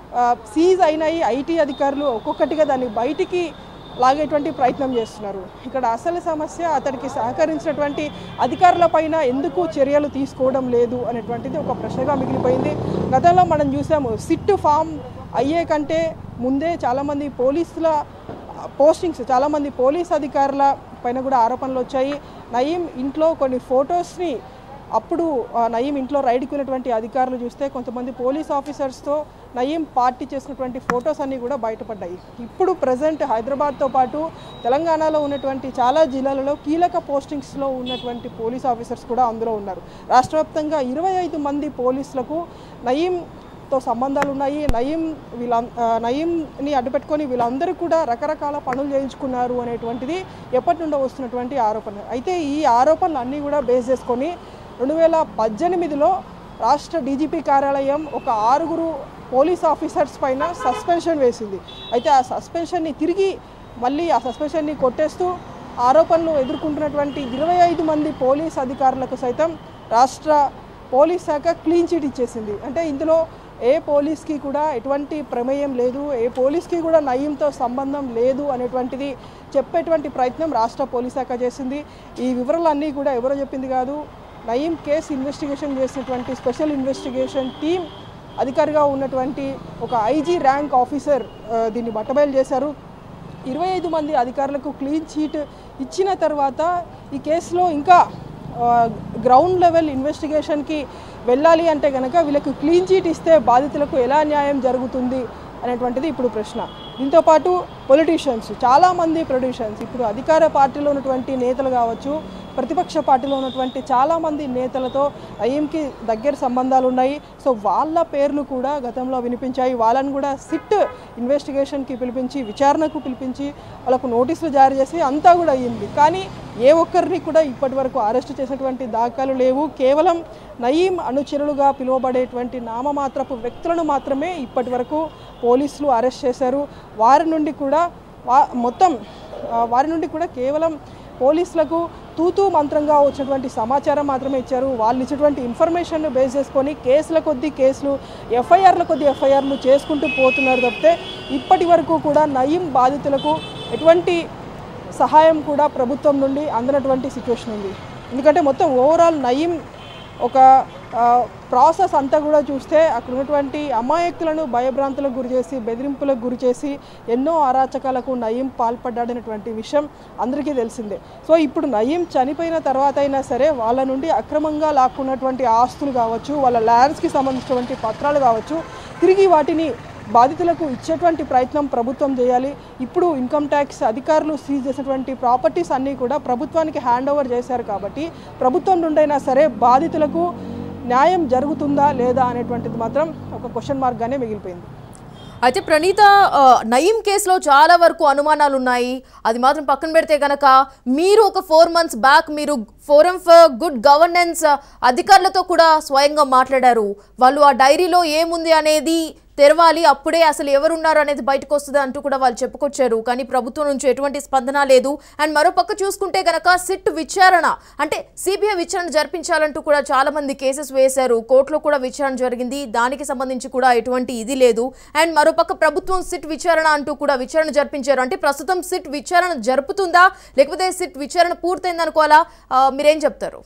సీజ్ అయినాయి ఐటీ అధికారులు ఒక్కొక్కటిగా దాన్ని బయటికి లాగేటువంటి ప్రయత్నం చేస్తున్నారు ఇక్కడ అసలు సమస్య అతడికి సహకరించినటువంటి అధికారులపైన ఎందుకు చర్యలు తీసుకోవడం లేదు అనేటువంటిది ఒక ప్రశ్నగా మిగిలిపోయింది గతంలో మనం చూసాము సిట్ ఫామ్ అయ్యే కంటే ముందే చాలామంది పోలీసుల పోస్టింగ్స్ చాలామంది పోలీస్ అధికారుల పైన కూడా ఆరోపణలు వచ్చాయి నయీం ఇంట్లో కొన్ని ఫొటోస్ని అప్పుడు ఆ, నయీం ఇంట్లో రైడ్కి ఉన్నటువంటి అధికారులు చూస్తే కొంతమంది పోలీస్ ఆఫీసర్స్తో నయీం పార్టీ చేసినటువంటి ఫొటోస్ అన్నీ కూడా బయటపడ్డాయి ఇప్పుడు ప్రజెంట్ హైదరాబాద్తో పాటు తెలంగాణలో ఉన్నటువంటి చాలా జిల్లాలలో కీలక పోస్టింగ్స్లో ఉన్నటువంటి పోలీస్ ఆఫీసర్స్ కూడా అందులో ఉన్నారు రాష్ట్ర వ్యాప్తంగా ఇరవై ఐదు మంది పోలీసులకు నయీం తో సంబంధాలు ఉన్నాయి నయీం వీళ్ళ ఆ, నయీంని అడ్డుపెట్టుకొని వీళ్ళందరూ కూడా రకరకాల పనులు చేయించుకున్నారు అనేటువంటిది ఎప్పటి నుండో వస్తున్నటువంటి ఆరోపణ అయితే ఈ ఆరోపణలు అన్నీ కూడా బేస్ చేసుకొని రెండు వేల పద్దెనిమిదిలో రాష్ట్ర డీజీపీ కార్యాలయం ఒక ఆరుగురు పోలీస్ ఆఫీసర్స్ పైన సస్పెన్షన్ వేసింది అయితే ఆ సస్పెన్షన్ని తిరిగి మళ్ళీ ఆ సస్పెన్షన్ని కొట్టేస్తూ ఆరోపణలు ఎదుర్కొంటున్నటువంటి ఇరవై ఐదు మంది పోలీస్ అధికారులకు సైతం రాష్ట్ర పోలీస్ శాఖ క్లీన్ చిట్ ఇచ్చేసింది అంటే ఇందులో ఏ పోలీస్కి కూడా ఎటువంటి ప్రమేయం లేదు ఏ పోలీస్కి కూడా నయీంతో సంబంధం లేదు అనేటువంటిది చెప్పేటువంటి ప్రయత్నం రాష్ట్ర పోలీస్ శాఖ చేసింది ఈ వివరాలన్నీ కూడా ఎవరో చెప్పింది కాదు నయీం కేసు ఇన్వెస్టిగేషన్ చేసినటువంటి స్పెషల్ ఇన్వెస్టిగేషన్ టీం అధికారిగా ఉన్నటువంటి ఒక ఐజీ ర్యాంక్ ఆఫీసర్ ఆ, దీన్ని బట్టబయలు చేశారు ఇరవై ఐదు మంది అధికారులకు క్లీన్ చీట్ ఇచ్చిన తర్వాత ఈ కేసులో ఇంకా ఆ, గ్రౌండ్ లెవెల్ ఇన్వెస్టిగేషన్కి వెళ్ళాలి అంటే కనుక వీళ్ళకి క్లీన్ చీట్ ఇస్తే బాధితులకు ఎలా న్యాయం జరుగుతుంది అనేటువంటిది ఇప్పుడు ప్రశ్న దీంతోపాటు పొలిటీషియన్స్ చాలామంది పొలిటీషియన్స్ ఇప్పుడు అధికార పార్టీలో ఉన్నటువంటి నేతలు కావచ్చు ప్రతిపక్ష పార్టీలో ఉన్నటువంటి చాలామంది నేతలతో నయీంకి దగ్గర సంబంధాలు ఉన్నాయి సో వాళ్ళ పేర్లు కూడా గతంలో వినిపించాయి వాళ్ళని కూడా సిట్ ఇన్వెస్టిగేషన్కి పిలిపించి విచారణకు పిలిపించి వాళ్ళకు నోటీసులు జారీ చేసి అంతా కూడా అయ్యింది కానీ ఏ ఒక్కరిని కూడా ఇప్పటి వరకు అరెస్ట్ చేసినటువంటి దాఖలు లేవు కేవలం నయీం అనుచరులుగా పిలువబడేటువంటి నామమాత్రపు వ్యక్తులను మాత్రమే ఇప్పటి వరకు పోలీసులు అరెస్ట్ చేశారు వారి నుండి కూడా వా మొత్తం ఆ, వారి నుండి కూడా కేవలం పోలీసులకు తూతూ మంత్రంగా వచ్చినటువంటి సమాచారం మాత్రమే ఇచ్చారు వాళ్ళు ఇచ్చినటువంటి ఇన్ఫర్మేషన్ బేస్ చేసుకొని కేసుల కొద్దీ కేసులు ఎఫ్ఐఆర్ల కొద్దీ ఎఫ్ఐఆర్లు చేసుకుంటూ పోతున్నారు తప్పితే ఇప్పటి వరకు కూడా నయీం బాధితులకు ఎటువంటి సహాయం కూడా ప్రభుత్వం నుండి అందనటువంటి సిచ్యువేషన్ ఉంది ఎందుకంటే మొత్తం ఓవరాల్ నయీం ఒక ఆ, ప్రాసెస్ అంతా కూడా చూస్తే అక్కడ ఉన్నటువంటి అమాయకులను భయభ్రాంతులకు గురి చేసి బెదిరింపులకు గురి చేసి ఎన్నో అరాచకాలకు నయీం పాల్పడ్డాడనేటువంటి విషయం అందరికీ తెలిసిందే సో ఇప్పుడు నయీం చనిపోయిన తర్వాత అయినా సరే వాళ్ళ నుండి అక్రమంగా లాక్కున్నటువంటి ఆస్తులు కావచ్చు వాళ్ళ ల్యాండ్స్కి సంబంధించినటువంటి పత్రాలు కావచ్చు తిరిగి వాటిని బాధితులకు ఇచ్చేటువంటి ప్రయత్నం ప్రభుత్వం చేయాలి ఇప్పుడు ఇన్కమ్ ట్యాక్స్ అధికారులు సీజ్ చేసినటువంటి ప్రాపర్టీస్ అన్నీ కూడా ప్రభుత్వానికి హ్యాండ్ ఓవర్ చేశారు కాబట్టి ప్రభుత్వం నుండైనా సరే బాధితులకు న్యాయం జరుగుతుందా లేదా అనేటువంటిది మాత్రం ఒక క్వశ్చన్ మార్క్గానే మిగిలిపోయింది అయితే ప్రణీత ఆ, నయీం కేసులో చాలా వరకు అనుమానాలు ఉన్నాయి అది మాత్రం పక్కన పెడితే గనక మీరు ఒక ఫోర్ మంత్స్ బ్యాక్ మీరు ఫోరం ఫర్ గుడ్ గవర్నెన్స్ అధికారులతో కూడా స్వయంగా మాట్లాడారు వాళ్ళు ఆ డైరీలో ఏముంది అనేది తెరవాలి అప్పుడే అసలు ఎవరున్నారు అనేది బయటకు వస్తుంది అంటూ కూడా వాళ్ళు చెప్పుకొచ్చారు కానీ ప్రభుత్వం నుంచి ఎటువంటి స్పందన లేదు అండ్ మరో పక్క చూసుకుంటే గనక సిట్ విచారణ అంటే సిబిఐ విచారణ జరిపించాలంటూ కూడా చాలా మంది కేసెస్ వేశారు కోర్టులో కూడా విచారణ జరిగింది దానికి సంబంధించి కూడా ఎటువంటి ఇది లేదు అండ్ మరో పక్క ప్రభుత్వం సిట్ విచారణ అంటూ కూడా విచారణ జరిపించారు అంటే ప్రస్తుతం సిట్ విచారణ జరుపుతుందా లేకపోతే సిట్ విచారణ పూర్తయింది అనుకోవాలా ఆ, మీరేం చెప్తారు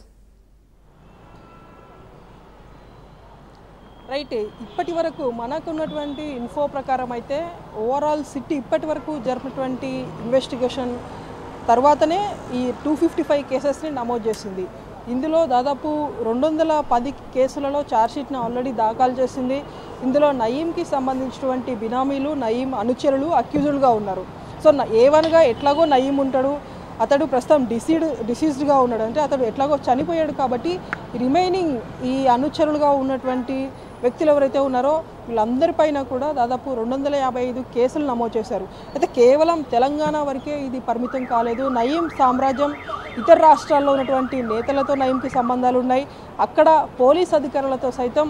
రైట్ ఇప్పటి వరకు మనకున్నటువంటి ఇన్ఫో ప్రకారం అయితే ఓవరాల్ సిటీ ఇప్పటి వరకు జరిపినటువంటి ఇన్వెస్టిగేషన్ తర్వాతనే ఈ టూ ఫిఫ్టీ ఫైవ్ కేసెస్ని నమోదు చేసింది ఇందులో దాదాపు రెండు వందల పది కేసులలో ఛార్జ్షీట్ను ఆల్రెడీ దాఖలు చేసింది ఇందులో నయీంకి సంబంధించినటువంటి బినామీలు నయీం అనుచరులు అక్యూజులుగా ఉన్నారు సో ఏ వన్గా ఎట్లాగో నయీం ఉంటాడు అతడు ప్రస్తుతం డిసీడ్ డిసీజ్డ్గా ఉన్నాడు అంటే అతడు ఎట్లాగో చనిపోయాడు కాబట్టి రిమైనింగ్ ఈ అనుచరులుగా ఉన్నటువంటి వ్యక్తులు ఎవరైతే ఉన్నారో వీళ్ళందరిపైన కూడా దాదాపు రెండు వందల యాభై ఐదు కేసులు నమోదు చేశారు అయితే కేవలం తెలంగాణ వరకే ఇది పరిమితం కాలేదు నయీం సామ్రాజ్యం ఇతర రాష్ట్రాల్లో ఉన్నటువంటి నేతలతో నయీంకి సంబంధాలు ఉన్నాయి అక్కడ పోలీస్ అధికారులతో సైతం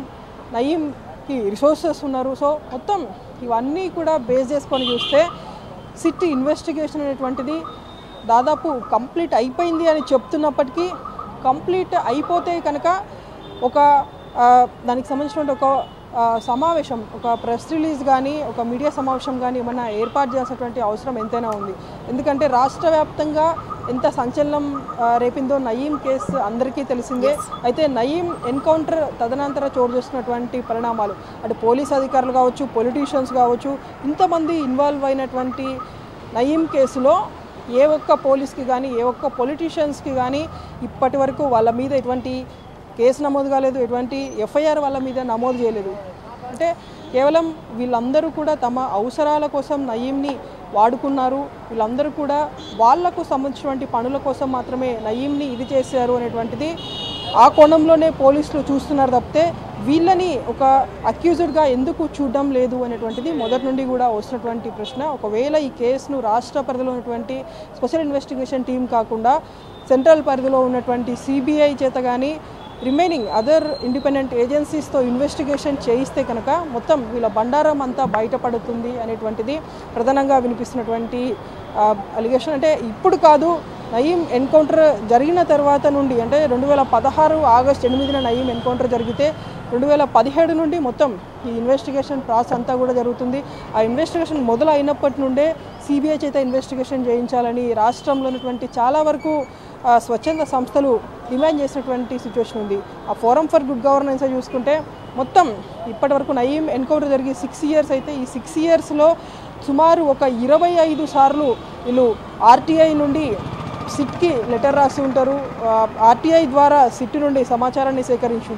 నయీంకి రిసోర్సెస్ ఉన్నారు సో మొత్తం ఇవన్నీ కూడా బేస్ చేసుకొని చూస్తే సిటీ ఇన్వెస్టిగేషన్ అనేటువంటిది దాదాపు కంప్లీట్ అయిపోయింది అని చెప్తున్నప్పటికీ కంప్లీట్ అయిపోతే కనుక ఒక ఆ, దానికి సంబంధించినటువంటి ఒక ఆ, సమావేశం ఒక ప్రెస్ రిలీజ్ కానీ ఒక మీడియా సమావేశం కానీ ఏమైనా ఏర్పాటు చేయాల్సినటువంటి అవసరం ఎంతైనా ఉంది ఎందుకంటే రాష్ట్ర వ్యాప్తంగా ఎంత సంచలనం ఆ, రేపిందో నయీం కేసు అందరికీ తెలిసిందే అయితే నయీం ఎన్కౌంటర్ తదనంతర చోటు చేస్తున్నటువంటి పరిణామాలు అంటే పోలీస్ అధికారులు కావచ్చు పొలిటీషియన్స్ కావచ్చు ఇంతమంది ఇన్వాల్వ్ అయినటువంటి నయీం కేసులో ఏ ఒక్క పోలీస్కి కానీ ఏ ఒక్క పొలిటీషియన్స్కి కానీ ఇప్పటి వరకు వాళ్ళ మీద ఎటువంటి కేసు నమోదు కాలేదు ఎటువంటి ఎఫ్ఐఆర్ వాళ్ళ మీద నమోదు చేయలేదు అంటే కేవలం వీళ్ళందరూ కూడా తమ అవసరాల కోసం నయీంని వాడుకున్నారు వీళ్ళందరూ కూడా వాళ్లకు సంబంధించినటువంటి పనుల కోసం మాత్రమే నయీంని ఇది చేశారు అనేటువంటిది ఆ కోణంలోనే పోలీసులు చూస్తున్నారు తప్పితే వీళ్ళని ఒక అక్యూజ్డ్గా ఎందుకు చూడడం లేదు అనేటువంటిది మొదటి నుండి కూడా వస్తున్నటువంటి ప్రశ్న ఒకవేళ ఈ కేసును రాష్ట్ర పరిధిలో ఉన్నటువంటి స్పెషల్ ఇన్వెస్టిగేషన్ టీం కాకుండా సెంట్రల్ పరిధిలో ఉన్నటువంటి సిబిఐ చేత కానీ రిమైనింగ్ అదర్ ఇండిపెండెంట్ ఏజెన్సీస్తో ఇన్వెస్టిగేషన్ చేయిస్తే కనుక మొత్తం వీళ్ళ బండారం అంతా బయటపడుతుంది అనేటువంటిది ప్రధానంగా వినిపిస్తున్నటువంటి అలిగేషన్ అంటే ఇప్పుడు కాదు నయీం ఎన్కౌంటర్ జరిగిన తర్వాత నుండి అంటే రెండు వేల పదహారు ఆగస్ట్ ఎనిమిదిన నయీం ఎన్కౌంటర్ జరిగితే రెండు వేల పదిహేడు నుండి మొత్తం ఈ ఇన్వెస్టిగేషన్ ప్రాసెస్ అంతా కూడా జరుగుతుంది ఆ ఇన్వెస్టిగేషన్ మొదలు అయినప్పటి నుండే సిబిఐ చేత ఇన్వెస్టిగేషన్ చేయించాలని రాష్ట్రంలో ఉన్నటువంటి చాలా వరకు ఆ, స్వచ్ఛంద సంస్థలు డిమాండ్ చేసినటువంటి సిచ్యువేషన్ ఉంది ఆ ఫోరం ఫర్ గుడ్ గవర్నెన్స్ చూసుకుంటే మొత్తం ఇప్పటి వరకు నయీం ఎన్కౌంటర్ జరిగి సిక్స్ ఇయర్స్ అయితే ఈ సిక్స్ ఇయర్స్లో సుమారు ఒక ఇరవై ఐదు సార్లు వీళ్ళు ఆర్టీఐ నుండి సిట్కి లెటర్ రాసి ఉంటారు ఆర్టీఐ ద్వారా సిట్ నుండి సమాచారాన్ని సేకరించి ఉంటారు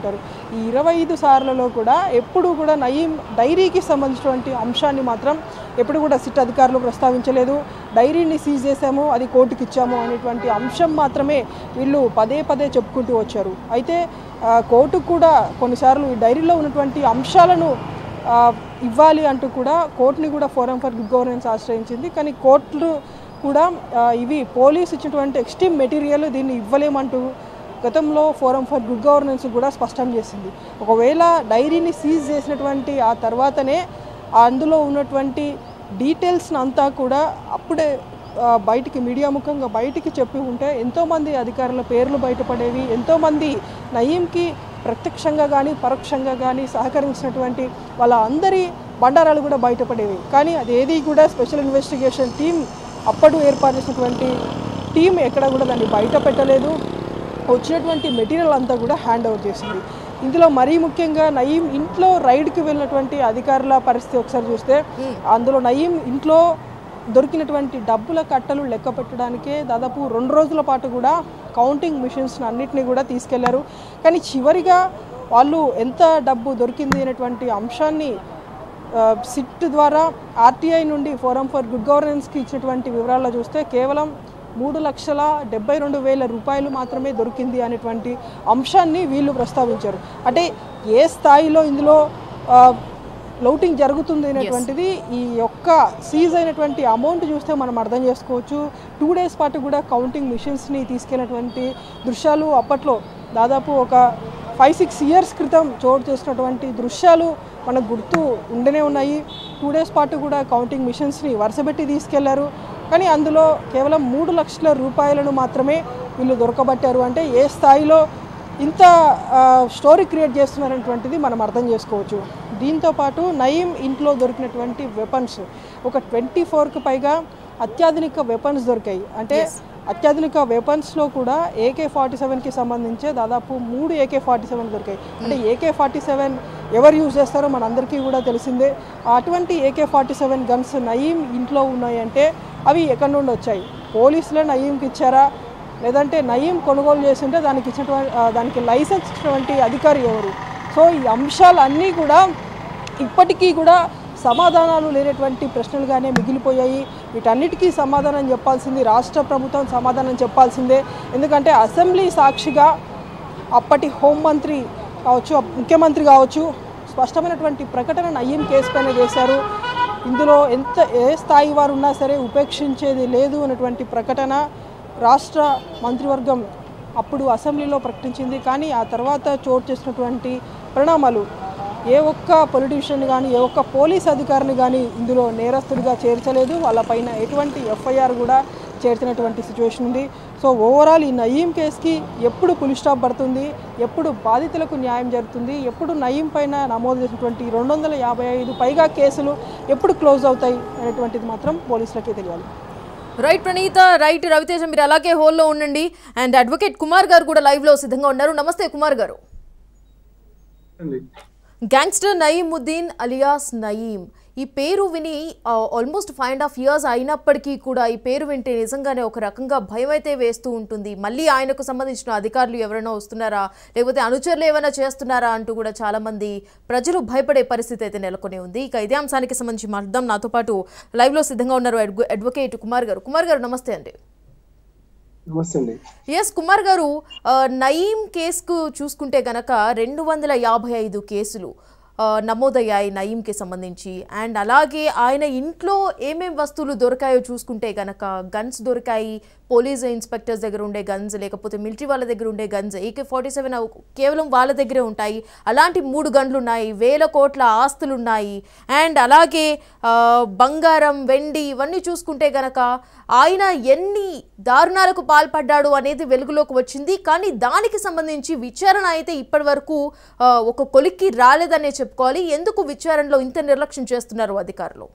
ఈ ఇరవై ఐదు సార్లలో కూడా ఎప్పుడు కూడా నయీం డైరీకి సంబంధించినటువంటి అంశాన్ని మాత్రం ఎప్పుడు కూడా సిట్ అధికారులు ప్రస్తావించలేదు డైరీని సీజ్ చేశాము అది కోర్టుకి ఇచ్చాము అనేటువంటి అంశం మాత్రమే వీళ్ళు పదే పదే చెప్పుకుంటూ వచ్చారు అయితే ఆ, కోర్టుకు కూడా కొన్నిసార్లు ఈ డైరీలో ఉన్నటువంటి అంశాలను ఆ, ఇవ్వాలి అంటూ కూడా కోర్టుని కూడా ఫోరం ఫర్ గుడ్ గవర్నెన్స్ ఆశ్రయించింది కానీ కోర్టులు కూడా ఆ, ఇవి పోలీస్ ఇచ్చినటువంటి ఎక్స్ట్రీమ్ మెటీరియల్ దీన్ని ఇవ్వలేమంటూ గతంలో ఫోరం ఫర్ గుడ్ గవర్నెన్స్ కూడా స్పష్టం చేసింది ఒకవేళ డైరీని సీజ్ చేసినటువంటి ఆ తర్వాతనే అందులో ఉన్నటువంటి డీటెయిల్స్ని అంతా కూడా అప్పుడే ఆ, బయటికి మీడియా ముఖంగా బయటికి చెప్పి ఉంటే ఎంతోమంది అధికారుల పేర్లు బయటపడేవి ఎంతోమంది నయీంకి ప్రత్యక్షంగా కానీ పరోక్షంగా కానీ సహకరించినటువంటి వాళ్ళ అందరి బండారాలు కూడా బయటపడేవి కానీ అది ఏది కూడా స్పెషల్ ఇన్వెస్టిగేషన్ టీం అప్పుడు ఏర్పాటు చేసినటువంటి టీం ఎక్కడ కూడా దాన్ని బయట పెట్టలేదు వచ్చినటువంటి మెటీరియల్ అంతా కూడా హ్యాండ్ ఓవర్ చేసింది ఇందులో మరీ ముఖ్యంగా నయీం ఇంట్లో రైడ్కి వెళ్ళినటువంటి అధికారుల పరిస్థితి ఒకసారి చూస్తే అందులో నయీం ఇంట్లో దొరికినటువంటి డబ్బుల కట్టలు లెక్క పెట్టడానికే దాదాపు రెండు రోజుల పాటు కూడా కౌంటింగ్ మిషన్స్ అన్నిటిని కూడా తీసుకెళ్లారు కానీ చివరిగా వాళ్ళు ఎంత డబ్బు దొరికింది అనేటువంటి అంశాన్ని ఆ, సిట్ ద్వారా ఆర్టీఐ నుండి ఫోరం ఫర్ గుడ్ గవర్నెన్స్కి ఇచ్చినటువంటి వివరాల్లో చూస్తే కేవలం మూడు లక్షల డెబ్బై రెండు వేల రూపాయలు మాత్రమే దొరికింది అనేటువంటి అంశాన్ని వీళ్ళు ప్రస్తావించారు అంటే ఏ స్థాయిలో ఇందులో ఆ, లౌటింగ్ జరుగుతుంది అనేటువంటిది ఈ యొక్క సీజ్ అయినటువంటి అమౌంట్ చూస్తే మనం అర్థం చేసుకోవచ్చు టూ డేస్ పాటు కూడా కౌంటింగ్ మిషన్స్ని తీసుకెళ్ళినటువంటి దృశ్యాలు అప్పట్లో దాదాపు ఒక ఫైవ్ సిక్స్ ఇయర్స్ క్రితం చోటు చేసినటువంటి దృశ్యాలు మనకు గుర్తు ఉండనే ఉన్నాయి టూ డేస్ పాటు కూడా కౌంటింగ్ మిషన్స్ని వరుసపెట్టి తీసుకెళ్లారు కానీ అందులో కేవలం మూడు లక్షల రూపాయలను మాత్రమే వీళ్ళు దొరకబట్టారు అంటే ఏ స్థాయిలో ఇంత ఆ, స్టోరీ క్రియేట్ చేస్తున్నారనేటువంటిది మనం అర్థం చేసుకోవచ్చు దీంతో పాటు నయీం ఇంట్లో దొరికినటువంటి వెపన్స్ ఒక ట్వంటీ ఫోర్కి పైగా అత్యాధునిక వెపన్స్ దొరికాయి అంటే అత్యాధునిక వెపన్స్లో కూడా ఏకే ఫార్టీ సెవెన్కి సంబంధించే దాదాపు మూడు ఏకే ఫార్టీ సెవెన్ దొరికాయి అంటే ఏకే ఫార్టీ సెవెన్ ఎవరు యూజ్ చేస్తారో మనందరికీ కూడా తెలిసిందే అటువంటి AK forty seven guns Nayeem ఇంట్లో ఉన్నాయంటే అవి ఎక్కడి నుండి వచ్చాయి పోలీసులే నయీంకి ఇచ్చారా లేదంటే నయీం కొనుగోలు చేస్తుంటే దానికి ఇచ్చినటువంటి ఆ, దానికి లైసెన్స్ ఇచ్చినటువంటి అధికారి ఎవరు సో ఈ అంశాలన్నీ కూడా ఇప్పటికీ కూడా సమాధానాలు లేనటువంటి ప్రశ్నలుగానే మిగిలిపోయాయి వీటన్నిటికీ సమాధానం చెప్పాల్సింది రాష్ట్ర ప్రభుత్వం సమాధానం చెప్పాల్సిందే ఎందుకంటే అసెంబ్లీ సాక్షిగా అప్పటి హోంమంత్రి కావచ్చు అప్- ముఖ్యమంత్రి కావచ్చు స్పష్టమైనటువంటి ప్రకటన నయీం కేసు పైన చేశారు ఇందులో ఎంత ఏ స్థాయి వారు ఉన్నా సరే ఉపేక్షించేది లేదు అనేటువంటి ప్రకటన రాష్ట్ర మంత్రివర్గం అప్పుడు అసెంబ్లీలో ప్రకటించింది కానీ ఆ తర్వాత చోటు చేసినటువంటి పరిణామాలు ఏ ఒక్క పొలిటీషియన్ కానీ ఏ ఒక్క పోలీస్ అధికారిని కానీ ఇందులో నేరస్తుడిగా చేర్చలేదు వాళ్ళపైన ఎటువంటి ఎఫ్ఐఆర్ కూడా చేర్చినటువంటి సిచ్యువేషన్ ఉంది సో ఓవరాల్ ఈ నయీం కేసుకి ఎప్పుడు పులి స్టాప్ పడుతుంది ఎప్పుడు బాధితులకు న్యాయం జరుగుతుంది ఎప్పుడు నయీం పైన నమోదు చేసినటువంటి రెండు వందల యాభై ఐదు పైగా కేసులు ఎప్పుడు క్లోజ్ అవుతాయి అనేటువంటిది మాత్రం పోలీసులకే తెలియాలి రైట్ ప్రణీత రైట్ రవితేజ మీరు అలాగే హోల్లో ఉండండి అండ్ అడ్వకేట్ కుమార్ గారు కూడా లైవ్ లో సిద్ధంగా ఉన్నారు నమస్తే కుమార్ గారు గ్యాంగ్స్టర్ నయీముద్దీన్ అలియాస్ నయీం ఈ పేరు విని almost five and half years అయినప్పటికీ కూడా ఈ పేరు వింటే నిజంగానే ఒక రకంగా భయం అయితే వేస్తూ ఉంటుంది మళ్ళీ ఆయనకు సంబంధించిన అధికారులు ఎవరైనా వస్తున్నారా లేకపోతే అనుచరులు ఏమైనా చేస్తున్నారా అంటూ కూడా చాలా మంది ప్రజలు భయపడే పరిస్థితి అయితే నెలకొని ఉంది ఇక ఇదే అంశానికి సంబంధించి మాట్లాడదాం నాతో పాటు లైవ్లో సిద్ధంగా ఉన్నారు అడ్వ- అడ్వకేట్ కుమార్ గారు కుమార్ గారు నమస్తే అండి నమస్తే అండి ఎస్ కుమార్ గారు ఆ, నయీం కేసుకు చూసుకుంటే గనక రెండు వందల యాభై ఐదు కేసులు ఆ, నమోదయ్యాయి నయీంకి సంబంధించి అండ్ అలాగే ఆయన ఇంట్లో ఏమేం వస్తువులు దొరికాయో చూసుకుంటే గనక గన్స్ దొరికాయి పోలీస్ ఇన్స్పెక్టర్స్ దగ్గర ఉండే గన్స్ లేకపోతే మిలిటరీ వాళ్ళ దగ్గర ఉండే గన్స్ ఏకే ఫార్టీ సెవెన్ కేవలం వాళ్ళ దగ్గరే ఉంటాయి అలాంటి మూడు గన్లు ఉన్నాయి వేల కోట్ల ఆస్తులు ఉన్నాయి అండ్ అలాగే ఆ, బంగారం వెండి ఇవన్నీ చూసుకుంటే గనక ఆయన ఎన్ని దారుణాలకు పాల్పడ్డాడు అనేది వెలుగులోకి వచ్చింది కానీ దానికి సంబంధించి విచారణ అయితే ఇప్పటి వరకు ఆ, ఒక కొలిక్కి రాలేదనే చెప్పుకోవాలి ఎందుకు విచారణలో ఇంత నిర్లక్ష్యం చేస్తున్నారు అధికారులు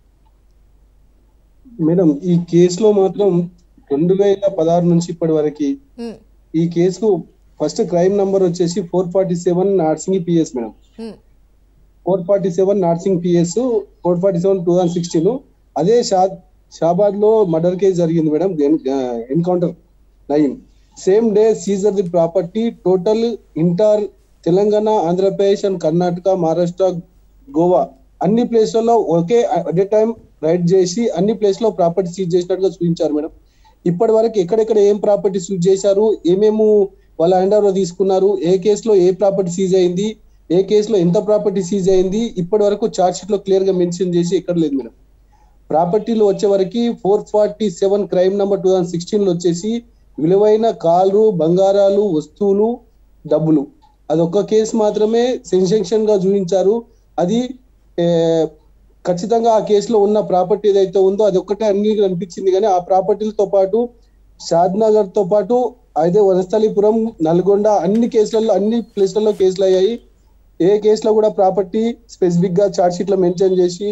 మేడం ఈ కేసులో మాత్రం రెండు వేల పదహారు నుంచి ఇప్పటి వరకు ఉమ్, ఈ కేసుకు ఫస్ట్ క్రైమ్ నంబర్ వచ్చేసి four forty seven Narsing PS madam um, four forty seven Narsing PS four forty seven two thousand sixteen అదే షా షాబాద్ లో మర్డర్ కేసు జరిగింది మేడం encounter Nayeem same day seizure the property total ఇంటార్ తెలంగాణ ఆంధ్రప్రదేశ్ అండ్ కర్ణాటక మహారాష్ట్ర గోవా అన్ని ప్లేస్లలో ఒకే అట్ ఏ టైం రైడ్ చేసి అన్ని ప్లేస్ లో ప్రాపర్టీ సీజ్ చేసినట్టుగా చూపించారు మేడం ఇప్పటి వరకు ఎక్కడెక్కడ ఏం ప్రాపర్టీ సీజ్ చేశారు ఏమేమి వాళ్ళ హ్యాండ్ ఓవర్ తీసుకున్నారు ఏ కేసులో ఏ ప్రాపర్టీ సీజ్ అయింది ఏ కేసులో ఎంత ప్రాపర్టీ సీజ్ అయింది ఇప్పటి వరకు చార్జ్ షీట్ లో క్లియర్ గా మెన్షన్ చేసి ఎక్కడ లేదు మేడం ప్రాపర్టీలో వచ్చే వరకు four forty seven crime number two thousand sixteen లో వచ్చేసి విలువైన కాళ్ళు బంగారాలు వస్తువులు డబ్బులు అదొక్క కేసు మాత్రమే సెన్సేషన్ గా చూపించారు అది ఏ, ఖచ్చితంగా ఆ కేసులో ఉన్న ప్రాపర్టీ ఏదైతే ఉందో అది ఒక్కటే అన్ని అనిపించింది కానీ ఆ ప్రాపర్టీలతో పాటు షాద్ నగర్ తో పాటు అయితే వనస్థలిపురం నల్గొండ అన్ని కేసులలో అన్ని ప్లేస్లలో కేసులు అయ్యాయి ఏ కేసులో కూడా ప్రాపర్టీ స్పెసిఫిక్ గా చార్జ్ షీట్ లో మెన్షన్ చేసి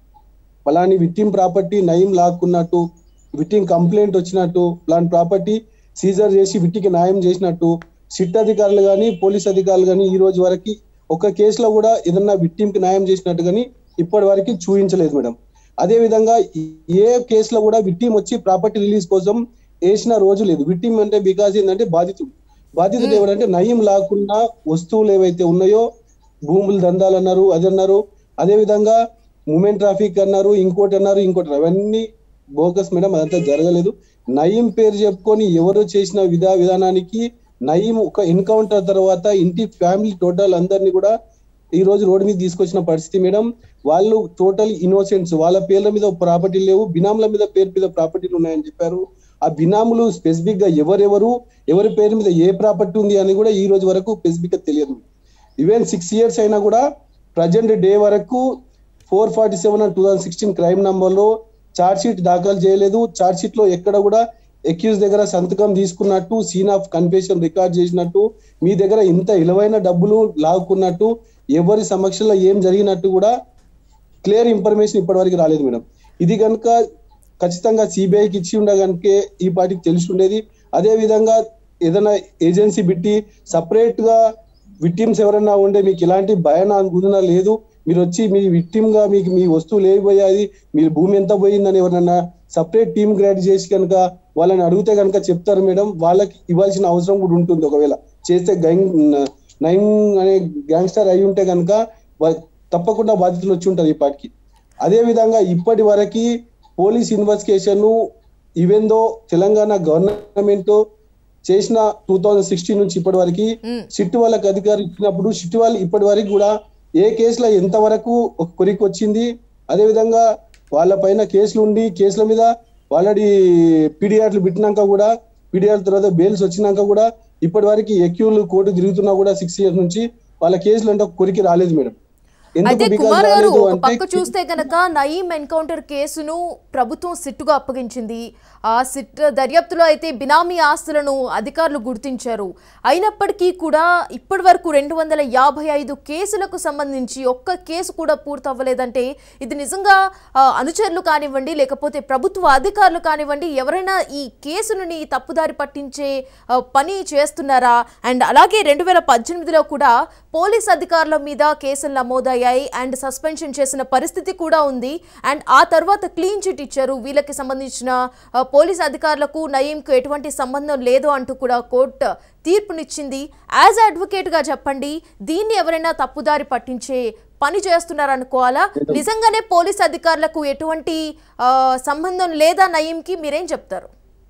ఫలాని విక్టిమ్ ప్రాపర్టీ నయం లాక్కున్నట్టు విక్టిమ్ కంప్లైంట్ వచ్చినట్టు అలాంటి ప్రాపర్టీ సీజర్ చేసి విట్టికి న్యాయం చేసినట్టు సిట్ అధికారులు కానీ పోలీస్ అధికారులు కానీ ఈ రోజు వరకు ఒక కేసులో కూడా ఏదన్నా విక్టిమ్ కి న్యాయం చేసినట్టు కానీ ఇప్పటి వరకు చూపించలేదు మేడం అదే విధంగా ఏ కేసులో కూడా విక్టిమ్ వచ్చి ప్రాపర్టీ రిలీజ్ కోసం వేసిన రోజు లేదు విక్టిమ్ అంటే బికాజ్ ఏంటంటే బాధితుడు బాధితుడు ఎవరంటే నయం లాక్కున్న వస్తువులు ఏవైతే ఉన్నాయో భూములు దందాలు అన్నారు అది అన్నారు అదే విధంగా ఉమెన్ ట్రాఫిక్ అన్నారు ఇంకోటి అన్నారు ఇంకోటి అన్నారు. అవన్నీ బోకస్ మేడం అదంతా జరగలేదు నయీం పేరు చెప్పుకొని ఎవరు చేసిన విధా విధానానికి నయీం ఒక ఎన్కౌంటర్ తర్వాత ఇంటి ఫ్యామిలీ టోటల్ అందరినీ కూడా ఈ రోజు రోడ్డు మీద తీసుకొచ్చిన పరిస్థితి మేడం వాళ్ళు టోటల్ ఇన్నోసెంట్స్ వాళ్ళ పేర్ల మీద ప్రాపర్టీ లేవు బినాముల మీద పేరు మీద ప్రాపర్టీలు ఉన్నాయని చెప్పారు ఆ బినాములు స్పెసిఫిక్ గా ఎవరెవరు ఎవరి పేరు మీద ఏ ప్రాపర్టీ ఉంది అని కూడా ఈ రోజు వరకు స్పెసిఫిక్ గా తెలియదు ఈవెన్ సిక్స్ ఇయర్స్ అయినా కూడా ప్రజెంట్ డే వరకు four forty seven two thousand sixteen crime number లో చార్జ్ షీట్ దాఖలు చేయలేదు చార్జ్ షీట్ లో ఎక్కడ కూడా ఎక్యూజ్ దగ్గర సంతకం తీసుకున్నట్టు సీన్ ఆఫ్ కన్ఫెషన్ రికార్డ్ చేసినట్టు మీ దగ్గర ఇంత విలువైన డబ్బులు లాక్కున్నట్టు ఎవరి సమక్షంలో ఏం జరిగినట్టు కూడా క్లియర్ ఇన్ఫర్మేషన్ ఇప్పటివరకు రాలేదు మేడం ఇది కనుక ఖచ్చితంగా సిబిఐకి ఇచ్చి ఉండగనుకే ఈ పార్టీకి తెలిసి ఉండేది అదే విధంగా ఏదైనా ఏజెన్సీ పెట్టి సపరేట్ గా విక్టిమ్స్ ఎవరైనా ఉండే మీకు ఇలాంటి భయం గుదన లేదు మీరు వచ్చి మీ విక్టిమ్ గా మీకు మీ వస్తువులు ఏవి పోయాయి మీ భూమి ఎంత పోయిందని ఎవరైనా సపరేట్ టీమ్ గ్రేడ్ చేసి కనుక వాళ్ళని అడిగితే కనుక చెప్తారు మేడం వాళ్ళకి ఇవ్వాల్సిన అవసరం కూడా ఉంటుంది ఒకవేళ చేస్తే గైంగ్ నైన్ అనే గ్యాంగ్స్టర్ అయి ఉంటే కనుక వా- తప్పకుండా బాధితులు వచ్చి ఉంటారు ఈ పాటికి అదే విధంగా ఇప్పటి వరకు police investigation even though Telangana government చేసిన టూ థౌజండ్ సిక్స్టీన్ నుంచి ఇప్పటి వరకు సిట్ వాళ్ళకి అధికారం ఇచ్చినప్పుడు సిట్ వాళ్ళు ఇప్పటి వరకు కూడా ఏ కేసులో ఎంత వరకు ఒక కొరికి వచ్చింది అదే విధంగా వాళ్ళ పైన కేసులు ఉండి కేసుల మీద ఆల్రెడీ పీడిఆర్లు పెట్టినాక కూడా పీడిఆర్ తర్వాత బెయిల్స్ వచ్చినాక కూడా ఇప్పటి వరకు ఎక్యూలు కోర్టు తిరుగుతున్నా కూడా సిక్స్ ఇయర్స్ నుంచి వాళ్ళ కేసులు అంటే ఒక కొరికి రాలేదు మేడం అయితే ఎందుకు కుమార్ బికాజ్ గారు రాలేదు ఒక పక్క అంటే చూస్తే గనక నయీం ఎన్కౌంటర్ కేసును ప్రభుత్వం సిట్టుగా అప్పగించింది ఆ సిట్ దర్యాప్తులో అయితే బినామీ ఆస్తులను అధికారులు గుర్తించారు అయినప్పటికీ కూడా ఇప్పటి వరకు రెండు వందల యాభై ఐదు కేసులకు సంబంధించి ఒక్క కేసు కూడా పూర్తవ్వలేదంటే ఇది నిజంగా ఆ, అనుచరులు కానివ్వండి లేకపోతే ప్రభుత్వ అధికారులు కానివ్వండి ఎవరైనా ఈ కేసుని తప్పుదారి పట్టించే ఆ, పని చేస్తున్నారా అండ్ అలాగే రెండు వేల పద్దెనిమిదిలో కూడా పోలీస్ అధికారుల మీద కేసులు నమోదయ్యాయి అండ్ సస్పెన్షన్ చేసిన పరిస్థితి కూడా ఉంది అండ్ ఆ తర్వాత క్లీన్ చిట్ ఇచ్చారు వీళ్ళకి సంబంధించిన ఆ, పోలీస్ అధికారులకు నయీంకు ఎటువంటి సంబంధం లేదు అంటూ కూడా కోర్టు తీర్పునిచ్చింది యాజ్ అడ్వకేట్ గా చెప్పండి దీన్ని ఎవరైనా తప్పుదారి పట్టించే పని చేస్తున్నారనుకోవాలా నిజంగానే పోలీస్ అధికారులకు ఎటువంటి ఆ, సంబంధం లేదా నయీంకి మీరేం చెప్తారు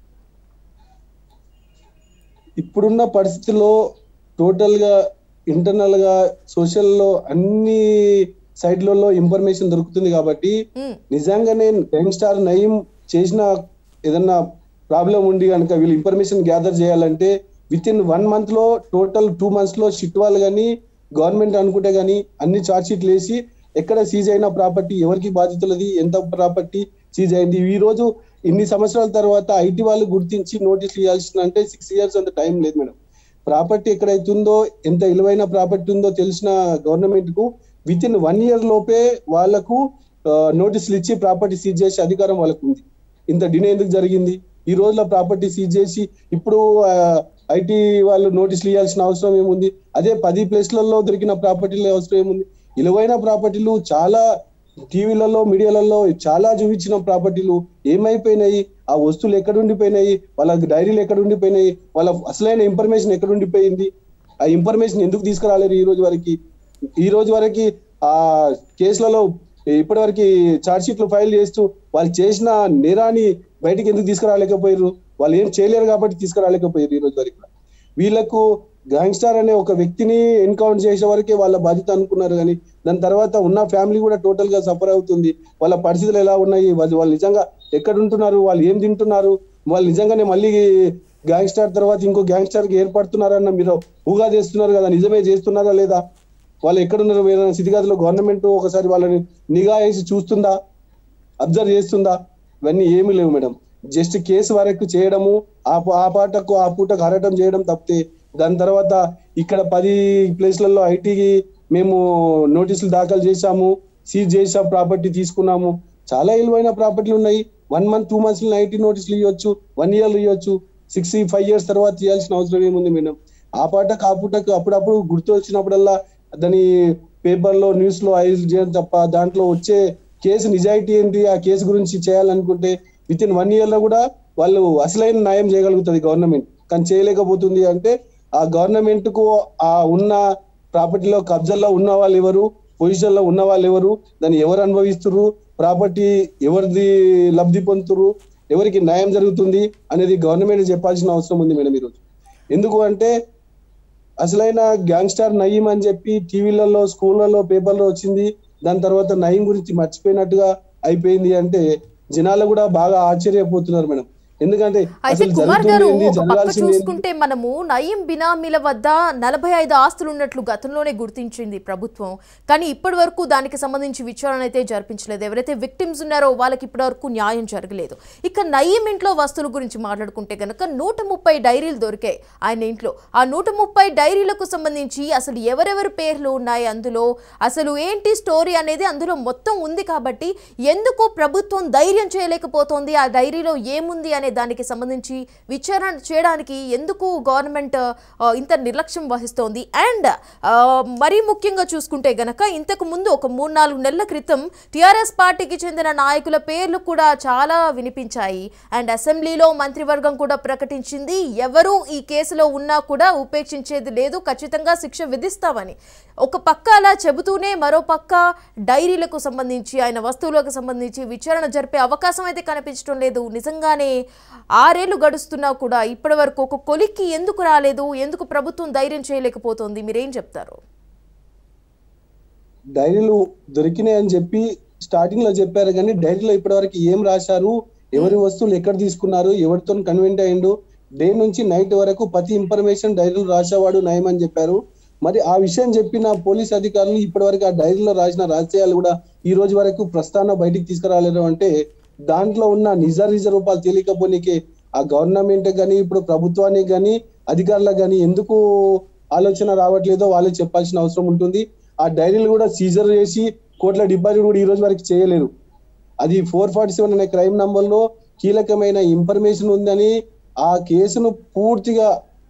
ఇప్పుడున్న పరిస్థితుల్లో టోటల్ గా ఇంటర్నల్ గా సోషల్ లో అన్ని సైట్లలో ఇన్ఫర్మేషన్ దొరుకుతుంది కాబట్టి మ్మ్. నిజంగానే యంగ్స్టార్ నయం చేసిన ఏదన్నా ప్రాబ్లం ఉండి కనుక వీళ్ళు ఇన్ఫర్మేషన్ గ్యాదర్ చేయాలంటే విత్ ఇన్ వన్ మంత్ లో టోటల్ టూ మంత్స్ లో షిట్ వాళ్ళు కానీ గవర్నమెంట్ అనుకుంటే కానీ అన్ని చార్జ్ షీట్లు వేసి ఎక్కడ సీజ్ అయిన ప్రాపర్టీ ఎవరికి బాధితులది ఎంత ప్రాపర్టీ సీజ్ అయింది ఈ రోజు ఇన్ని సంవత్సరాల తర్వాత ఐటీ వాళ్ళు గుర్తించి నోటీసులు ఇవ్వాల్సిన అంటే సిక్స్ ఇయర్స్ అంత టైం లేదు మేడం ప్రాపర్టీ ఎక్కడైతుందో ఎంత విలువైన ప్రాపర్టీ ఉందో తెలిసిన గవర్నమెంట్ కు విత్ ఇన్ వన్ ఇయర్ లోపే వాళ్లకు నోటీసులు ఇచ్చి ప్రాపర్టీ సీజ్ చేసే అధికారం వాళ్ళకు ఉంది ఇంత డినే ఎందుకు జరిగింది ఈ రోజుల ప్రాపర్టీ సీజ్ చేసి ఇప్పుడు ఐటీ వాళ్ళు నోటీసులు ఇవ్వాల్సిన అవసరం ఏముంది అదే పది ప్లేస్లలో దొరికిన ప్రాపర్టీల అవసరం ఏముంది విలువైన ప్రాపర్టీలు చాలా టీవీలలో మీడియాలలో చాలా చూపించిన ప్రాపర్టీలు ఏమైపోయినాయి ఆ వస్తువులు ఎక్కడ ఉండిపోయినాయి వాళ్ళ డైరీలు ఎక్కడ ఉండిపోయినాయి వాళ్ళ అసలైన ఇన్ఫర్మేషన్ ఎక్కడ ఉండిపోయింది ఆ ఇన్ఫర్మేషన్ ఎందుకు తీసుకురాలేరు ఈ రోజు వరకు ఈ రోజు వరకు ఆ కేసులలో ఇప్పటి వరకు ఛార్జ్ షీట్లు ఫైల్ చేస్తూ వాళ్ళు చేసిన నేరాన్ని బయటికి ఎందుకు తీసుకురాలేకపోయారు వాళ్ళు ఏం చేయలేరు కాబట్టి తీసుకురాలేకపోయారు ఈ రోజు వరకు వీళ్ళకు గ్యాంగ్స్టర్ అనే ఒక వ్యక్తిని ఎన్కౌంటర్ చేసే వరకే వాళ్ళ బాధ్యత అనుకున్నారు కానీ దాని తర్వాత ఉన్న ఫ్యామిలీ కూడా టోటల్ గా సఫర్ అవుతుంది వాళ్ళ పరిస్థితులు ఎలా ఉన్నాయి వాళ్ళు వాళ్ళు నిజంగా ఎక్కడ ఉంటున్నారు వాళ్ళు ఏం తింటున్నారు వాళ్ళు నిజంగానే మళ్ళీ గ్యాంగ్స్టర్ తర్వాత ఇంకో గ్యాంగ్స్టర్ కి ఏర్పడుతున్నారన్న మీరు ఊగా చేస్తున్నారు కదా నిజమే చేస్తున్నారా లేదా వాళ్ళు ఎక్కడున్నారు వేరే స్థితిగతులు గవర్నమెంట్ ఒకసారి వాళ్ళని నిఘా వేసి చూస్తుందా అబ్జర్వ్ చేస్తుందా ఇవన్నీ ఏమీ లేవు మేడం జస్ట్ కేసు వరకు చేయడము ఆ ప- ఆ పాటకు ఆ పూటకు హరటం చేయడం తప్పితే దాని తర్వాత ఇక్కడ పది ప్లేస్లలో ఐటీకి మేము నోటీసులు దాఖలు చేశాము సీజ్ చేసాం ప్రాపర్టీ తీసుకున్నాము చాలా విలువైన ప్రాపర్టీలు ఉన్నాయి one month two months IT నోటీసులు ఇవ్వచ్చు వన్ ఇయర్ ఇవ్వచ్చు సిక్స్ ఫైవ్ ఇయర్స్ తర్వాత ఇవ్వాల్సిన అవసరం ఏముంది మేడం ఆ పాటకు ఆ పూటకు అప్పుడప్పుడు గుర్తు వచ్చినప్పుడల్లా దాని పేపర్లో న్యూస్ లో ఐజ్ చేయడం తప్ప దాంట్లో వచ్చే కేసు నిజాయితీ ఏంటి ఆ కేసు గురించి చేయాలనుకుంటే విత్ ఇన్ వన్ ఇయర్ లో కూడా వాళ్ళు అసలైన న్యాయం చేయగలుగుతుంది గవర్నమెంట్ కానీ చేయలేకపోతుంది అంటే ఆ గవర్నమెంట్ కు ఆ ఉన్న ప్రాపర్టీలో కబ్జాల్లో ఉన్న వాళ్ళు ఎవరు పొజిషన్ లో ఉన్న వాళ్ళు ఎవరు దాన్ని ఎవరు అనుభవిస్తున్నారు ప్రాపర్టీ ఎవరిది లబ్ధి పొందుతురు ఎవరికి న్యాయం జరుగుతుంది అనేది గవర్నమెంట్ చెప్పాల్సిన అవసరం ఉంది మేడం ఈరోజు ఎందుకు అంటే అసలైన గ్యాంగ్స్టర్ నయీం అని చెప్పి టీవీలలో స్కూళ్ళలో పేపర్లో వచ్చింది దాని తర్వాత నయీం గురించి మర్చిపోయినట్టుగా అయిపోయింది అంటే జనాలు కూడా బాగా ఆశ్చర్యపోతున్నారు మేడం ఎందుకంటే అయితే అసలు కుమార్ గారు జరుగుతుంది ఏంది, ఒక పక్క జరగాల్సింది ఏంది? చూసుకుంటే మనము నయీం బినామీల వద్ద నలభై ఐదు ఆస్తులు ఉన్నట్లు గతంలోనే గుర్తించింది ప్రభుత్వం కానీ ఇప్పటి వరకు దానికి సంబంధించి విచారణ అయితే జరిపించలేదు ఎవరైతే విక్టిమ్స్ ఉన్నారో వాళ్ళకి ఇప్పటి వరకు న్యాయం జరగలేదు ఇక నయీం ఇంట్లో వస్తువుల గురించి మాట్లాడుకుంటే కనుక నూట ముప్పై డైరీలు దొరికాయి ఆయన ఇంట్లో ఆ నూట ముప్పై డైరీలకు సంబంధించి అసలు ఎవరెవరి పేర్లు ఉన్నాయి అందులో అసలు ఏంటి స్టోరీ అనేది అందులో మొత్తం ఉంది కాబట్టి ఎందుకు ప్రభుత్వం ధైర్యం చేయలేకపోతోంది ఆ డైరీలో ఏముంది అనే దానికి సంబంధించి విచారణ చేయడానికి ఎందుకు గవర్నమెంట్ ఆ, ఇంత నిర్లక్ష్యం వహిస్తోంది అండ్ మరీ ముఖ్యంగా చూసుకుంటే గనక ఇంతకు ముందు ఒక మూడు నాలుగు నెలల క్రితం టిఆర్ఎస్ పార్టీకి చెందిన నాయకుల పేర్లు కూడా చాలా వినిపించాయి అండ్ అసెంబ్లీలో మంత్రివర్గం కూడా ప్రకటించింది ఎవరు ఈ కేసులో ఉన్నా కూడా ఉపేక్షించేది లేదు ఖచ్చితంగా శిక్ష విధిస్తామని ఒక పక్క అలా చెబుతూనే మరో పక్క డైరీలకు సంబంధించి ఆయన వస్తువులకు సంబంధించి విచారణ జరిపే అవకాశం అయితే కనిపించడం లేదు నిజంగానే ఆరేళ్లు గడుస్తున్నా కూడా ఇప్పటి వరకు ఒక కొలిక్కి ఎందుకు రాలేదు ఎందుకు ప్రభుత్వం ధైర్యం చేయలేకపోతుంది మీరేం చెప్తారు డైరీలు దొరికినాయి అని చెప్పి స్టార్టింగ్ లో చెప్పారు కానీ డైరీలో ఇప్పటివరకు ఏం రాశారు ఎవరి వస్తువులు ఎక్కడ తీసుకున్నారు ఎవరితో కన్వెంట్ అయ్యిండు డే నుంచి నైట్ వరకు ప్రతి ఇన్ఫర్మేషన్ డైరీలో రాసేవాడు నయం అని చెప్పారు మరి ఆ విషయం చెప్పిన పోలీస్ అధికారులు ఇప్పటివరకు ఆ డైరీలో రాసిన రహస్యాలు కూడా ఈ రోజు వరకు ప్రస్థానం బయటికి తీసుకురాలేరు అంటే దాంట్లో ఉన్న నిజ నిజ రూపాలు తెలియకపోనీకి ఆ గవర్నమెంట్ కానీ ఇప్పుడు ప్రభుత్వానికి కానీ అధికారులకు కానీ ఎందుకు ఆలోచన రావట్లేదో వాళ్ళు చెప్పాల్సిన అవసరం ఉంటుంది ఆ డైరీలు కూడా సీజర్ చేసి కోట్ల డిపాజిట్ కూడా ఈ రోజు వరకు చేయలేరు అది ఫోర్ ఫార్టీ సెవెన్ అనే క్రైమ్ నంబర్ లో కీలకమైన ఇన్ఫర్మేషన్ ఉందని ఆ కేసును పూర్తిగా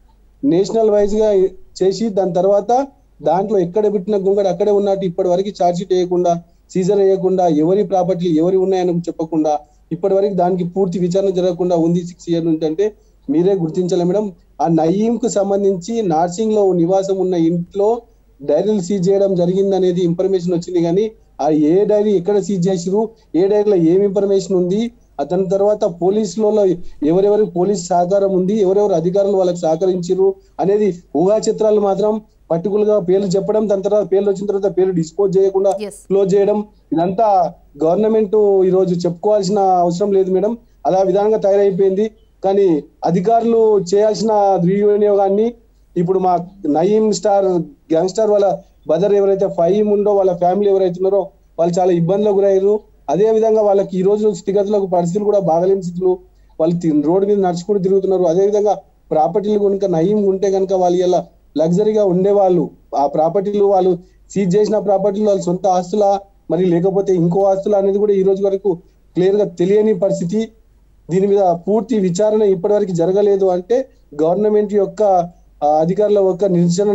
నేషనల్ వైజ్ గా చేసి దాని తర్వాత దాంట్లో ఎక్కడ పెట్టిన గుంగడు అక్కడే ఉన్నట్టు ఇప్పటి వరకు ఛార్జ్ షీట్ వేయకుండా సీజర్ వేయకుండా ఎవరి ప్రాపర్టీ ఎవరి ఉన్నాయని చెప్పకుండా ఇప్పటి వరకు దానికి పూర్తి విచారణ జరగకుండా ఉంది సిక్స్ ఇయర్ నుంచి అంటే మీరే గుర్తించాలి మేడం ఆ నయీం కు సంబంధించి నార్సింగ్ లో నివాసం ఉన్న ఇంట్లో డైరీలు సీజ్ చేయడం జరిగింది అనేది ఇన్ఫర్మేషన్ వచ్చింది కానీ ఆ ఏ డైరీ ఎక్కడ సీజ్ చేసిరు ఏ డైరీలో ఏం ఇన్ఫర్మేషన్ ఉంది అతని తర్వాత పోలీసులలో ఎవరెవరికి పోలీస్ సహకారం ఉంది ఎవరెవరు అధికారులు వాళ్ళకి సహకరించారు అనేది ఊహా చిత్రాలు మాత్రం పర్టికులర్ గా పేర్లు చెప్పడం దాని తర్వాత పేర్లు వచ్చిన తర్వాత పేర్లు డిస్పోజ్ చేయకుండా Yes. క్లోజ్ చేయడం ఇదంతా గవర్నమెంట్ ఈ రోజు చెప్పుకోవాల్సిన అవసరం లేదు మేడం అలా విధానంగా తయారైపోయింది కానీ అధికారులు చేయాల్సిన దుర్వినియోగాన్ని ఇప్పుడు మా నయీం స్టార్ గ్యాంగ్స్టార్ వాళ్ళ బదర్ ఎవరైతే ఫైమ్ ఉందో వాళ్ళ ఫ్యామిలీ ఎవరైతే ఉన్నారో వాళ్ళు చాలా ఇబ్బందులకు గురయ్యారు అదే విధంగా వాళ్ళకి ఈ రోజు స్థితిగతులకు పరిస్థితులు కూడా బాగలేని స్థితులు వాళ్ళు తి- రోడ్డు మీద నడుచుకుంటూ తిరుగుతున్నారు అదే విధంగా ప్రాపర్టీలు కనుక నయం ఉంటే కనుక వాళ్ళు ఇలా లగ్జరీగా ఉండేవాళ్ళు ఆ ప్రాపర్టీలు వాళ్ళు సీజ్ చేసిన ప్రాపర్టీలు వాళ్ళ సొంత ఆస్తులా మరి లేకపోతే ఇంకో ఆస్తులా అనేది కూడా ఈ రోజు వరకు క్లియర్ గా తెలియని పరిస్థితి దీని మీద పూర్తి విచారణ ఇప్పటివరకు జరగలేదు అంటే గవర్నమెంట్ యొక్క ఆ, అధికారుల యొక్క నిర్చన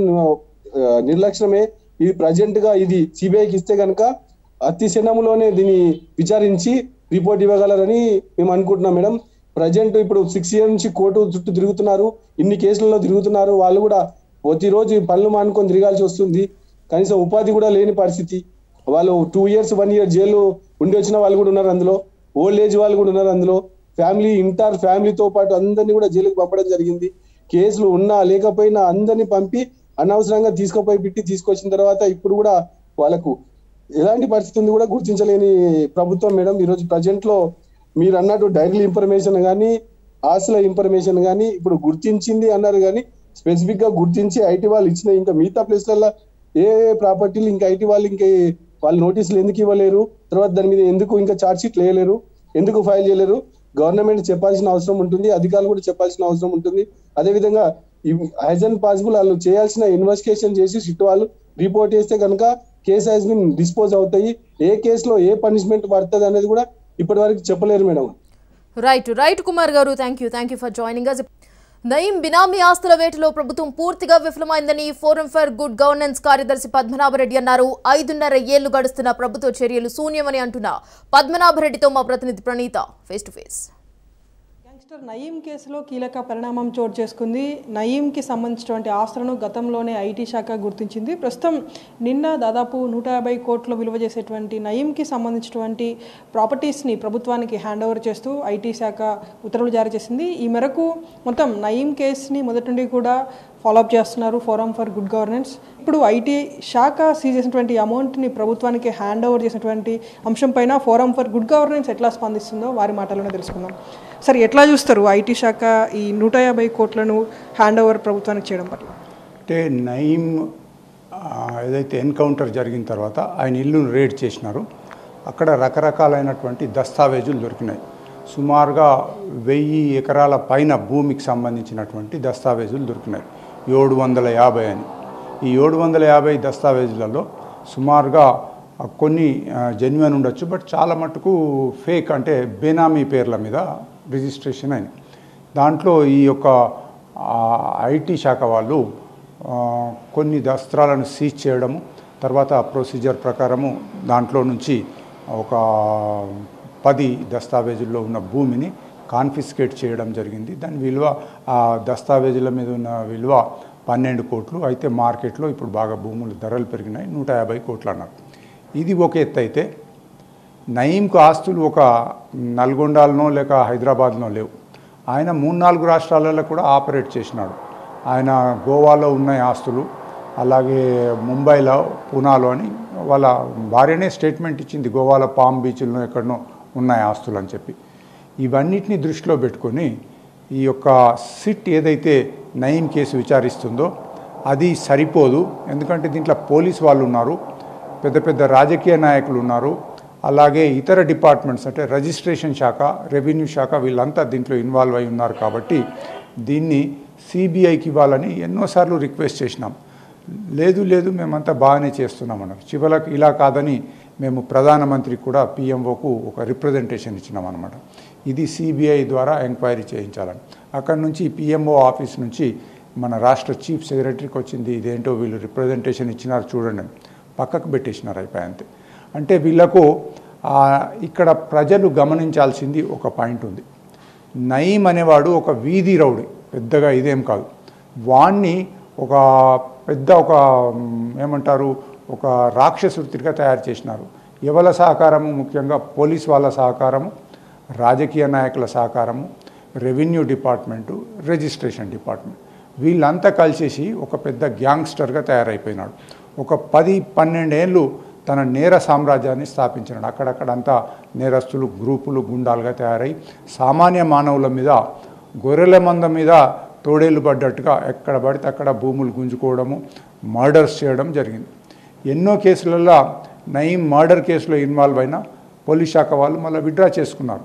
ఆ, నిర్లక్ష్యమే ఇది ప్రజెంట్ గా ఇది సిబిఐకి ఇస్తే కనుక అతి క్షణంలోనే దీన్ని విచారించి రిపోర్ట్ ఇవ్వగలరని మేము అనుకుంటున్నాం మేడం ప్రజెంట్ ఇప్పుడు సిక్స్ ఇయర్ నుంచి కోర్టు చుట్టూ తిరుగుతున్నారు ఇన్ని కేసులలో తిరుగుతున్నారు వాళ్ళు కూడా ప్రతిరోజు ఈ పనులు మానుకొని తిరగాల్సి వస్తుంది కనీసం ఉపాధి కూడా లేని పరిస్థితి వాళ్ళు two years one year jail ఉండి వచ్చిన వాళ్ళు కూడా ఉన్నారు అందులో ఓల్డ్ ఏజ్ వాళ్ళు కూడా ఉన్నారు అందులో ఫ్యామిలీ ఇంటార్ ఫ్యామిలీతో పాటు అందరినీ కూడా జైలుకి పంపడం జరిగింది కేసులు ఉన్నా లేకపోయినా అందరినీ పంపి అనవసరంగా తీసుకుపోయి పెట్టి తీసుకొచ్చిన తర్వాత ఇప్పుడు కూడా వాళ్ళకు ఎలాంటి పరిస్థితి ఉంది కూడా గుర్తించలేని ప్రభుత్వం మేడం ఈరోజు ప్రజెంట్ లో మీరు అన్నట్టు డైరీ ఇన్ఫర్మేషన్ కానీ ఆస్తుల ఇన్ఫర్మేషన్ కానీ ఇప్పుడు గుర్తించింది అన్నారు కానీ స్పెసిఫిక్ గా గుర్తించి ఐటీ వాళ్ళు ఇచ్చిన ఇంకా మిగతా ప్లేస్లలో ఏ ఏ ప్రాపర్టీలు ఇంకా ఐటీ వాళ్ళు ఇంకా వాళ్ళు నోటీసులు ఎందుకు ఇవ్వలేరు తర్వాత దాని మీద ఎందుకు ఇంకా ఛార్జ్ షీట్ వేయలేరు ఎందుకు ఫైల్ చేయలేరు గవర్నమెంట్ చెప్పాల్సిన అవసరం ఉంటుంది అధికారులు కూడా చెప్పాల్సిన అవసరం ఉంటుంది అదేవిధంగా యాజ్ అండ్ పాసిబుల్ వాళ్ళు చేయాల్సిన ఇన్వెస్టిగేషన్ చేసి సిట్ వాళ్ళు రిపోర్ట్ చేస్తే కనుక కేసు హాజ్ బిన్ డిస్పోజ్ అవుతాయి ఏ కేసులో ఏ పనిష్మెంట్ పడుతుంది అనేది కూడా ఇప్పటి వరకు చెప్పలేరు madam right right Kumar garu thank you thank you for joining us Nayeem benami ఆస్తుల వేటలో ప్రభుత్వం పూర్తిగా విఫలమైందని ఫోరం ఫర్ గుడ్ గవర్నెన్స్ కార్యదర్శి పద్మనాభరెడ్డి అన్నారు ఐదున్నర ఏళ్లు గడుస్తున్న ప్రభుత్వ చర్యలు శూన్యమని అంటున్న పద్మనాభరెడ్డితో మా ప్రతినిధి Praneetha face to face gangster Nayeem కేసులో కీలక పరిణామం చోటు చేసుకుంది నయీంకి సంబంధించినటువంటి ఆస్తులను గతంలోనే ఐటీ శాఖ గుర్తించింది ప్రస్తుతం నిన్న దాదాపు నూట యాభై కోట్ల విలువ చేసేటువంటి నయీంకి సంబంధించినటువంటి ప్రాపర్టీస్ని ప్రభుత్వానికి హ్యాండ్ ఓవర్ చేస్తూ ఐటీ శాఖ ఉత్తర్వులు జారీ చేసింది ఈ మేరకు మొత్తం నయీం కేసుని మొదటి నుండి కూడా ఫాలోఅప్ చేస్తున్నారు ఫోరం ఫర్ గుడ్ గవర్నెన్స్ ఇప్పుడు ఐటీ శాఖ సీజ్ చేసినటువంటి అమౌంట్ని ప్రభుత్వానికి హ్యాండ్ ఓవర్ చేసినటువంటి అంశం పైన ఫోరం ఫర్ గుడ్ గవర్నెన్స్ ఎట్లా స్పందిస్తుందో వారి మాటలోనే తెలుసుకుందాం సరే ఎట్లా చూస్తారు ఐటీ శాఖ ఈ నూట యాభై కోట్లను హ్యాండ్ ఓవర్ ప్రభుత్వానికి చేయడం పట్ల అంటే నయీం ఆ, ఏదైతే ఎన్కౌంటర్ జరిగిన తర్వాత ఆయన ఇల్లును రేడ్ చేసినారు అక్కడ రకరకాలైనటువంటి దస్తావేజులు దొరికినాయి సుమారుగా వెయ్యి ఎకరాల పైన భూమికి సంబంధించినటువంటి దస్తావేజులు దొరికినాయి ఏడు వందల యాభై అని ఈ ఏడు వందల యాభై దస్తావేజులలో సుమారుగా ఆ, కొన్ని జెన్యున్ ఉండొచ్చు బట్ చాలా మటుకు ఫేక్ అంటే బేనామీ పేర్ల మీద రిజిస్ట్రేషన్ అయింది దాంట్లో ఈ యొక్క ఐటీ శాఖ వాళ్ళు ఆ, కొన్ని దస్త్రాలను సీజ్ చేయడము తర్వాత ప్రొసీజర్ ప్రకారము దాంట్లో నుంచి ఒక పది దస్తావేజుల్లో ఉన్న భూమిని కాన్ఫిస్కేట్ చేయడం జరిగింది దాని విలువ ఆ దస్తావేజుల మీద ఉన్న విలువ పన్నెండు కోట్లు అయితే మార్కెట్లో ఇప్పుడు బాగా భూములు ధరలు పెరిగినాయి నూట యాభై కోట్లు అన్నారు ఇది ఒక ఎత్తు అయితే నయీంకు ఆస్తులు ఒక నల్గొండలోనో లేక హైదరాబాద్లో లేవు ఆయన మూడు నాలుగు రాష్ట్రాలలో కూడా ఆపరేట్ చేసినాడు ఆయన గోవాలో ఉన్నాయి ఆస్తులు అలాగే ముంబైలో పూనాలో అని వాళ్ళ భార్యనే స్టేట్మెంట్ ఇచ్చింది గోవాలో పామ్ బీచ్లో ఎక్కడనో ఉన్నాయి ఆస్తులు అని చెప్పి ఇవన్నిటిని దృష్టిలో పెట్టుకొని ఈ యొక్క సిట్ ఏదైతే నయీం కేసు విచారిస్తుందో అది సరిపోదు ఎందుకంటే దీంట్లో పోలీస్ వాళ్ళు ఉన్నారు పెద్ద పెద్ద రాజకీయ నాయకులు ఉన్నారు అలాగే ఇతర డిపార్ట్మెంట్స్ అంటే రిజిస్ట్రేషన్ శాఖ రెవెన్యూ శాఖ వీళ్ళంతా దీంట్లో ఇన్వాల్వ్ అయి ఉన్నారు కాబట్టి దీన్ని సిబిఐకి ఇవ్వాలని ఎన్నోసార్లు రిక్వెస్ట్ చేసినాం లేదు లేదు మేమంతా బాగానే చేస్తున్నాం అన్నారు చివరకు ఇలా కాదని మేము ప్రధానమంత్రికి కూడా పిఎంఓకు ఒక రిప్రజెంటేషన్ ఇచ్చినాం అనమాట ఇది సిబిఐ ద్వారా ఎంక్వైరీ చేయించాలని అక్కడి నుంచి పిఎంఓ ఆఫీస్ నుంచి మన రాష్ట్ర చీఫ్ సెక్రటరీకి వచ్చింది ఇదేంటో వీళ్ళు రిప్రజెంటేషన్ ఇచ్చినారు చూడండి అని. పక్కకు పెట్టేసినారు అయిపోయి అంతే అంటే వీళ్ళకు ఆ, ఇక్కడ ప్రజలు గమనించాల్సింది ఒక పాయింట్ ఉంది నయీం అనేవాడు ఒక వీధి రౌడీ పెద్దగా ఇదేం కాదు వాణ్ణి ఒక పెద్ద ఒక మ్, ఏమంటారు ఒక రాక్షసుడిగా తయారు చేసినారు ఎవల సహకారము ముఖ్యంగా పోలీస్ వాళ్ళ సహకారము రాజకీయ నాయకుల సహకారము రెవెన్యూ డిపార్ట్మెంటు రిజిస్ట్రేషన్ డిపార్ట్మెంట్ వీళ్ళంతా కలిసేసి ఒక పెద్ద గ్యాంగ్స్టర్గా తయారైపోయినాడు ఒక పది పన్నెండేళ్ళు తన నేర సామ్రాజ్యాన్ని స్థాపించినాడు అక్కడక్కడంతా నేరస్తులు గ్రూపులు గుండాలుగా తయారై సామాన్య మానవుల మీద గొర్రెల మంద మీద తోడేళ్ళు పడ్డట్టుగా ఎక్కడ పడితే అక్కడ భూములు గుంజుకోవడము మర్డర్స్ చేయడం జరిగింది ఎన్నో కేసులలో నయీం మర్డర్ కేసులో ఇన్వాల్వ్ అయిన పోలీస్ శాఖ వాళ్ళు మళ్ళీ విత్డ్రా చేసుకున్నారు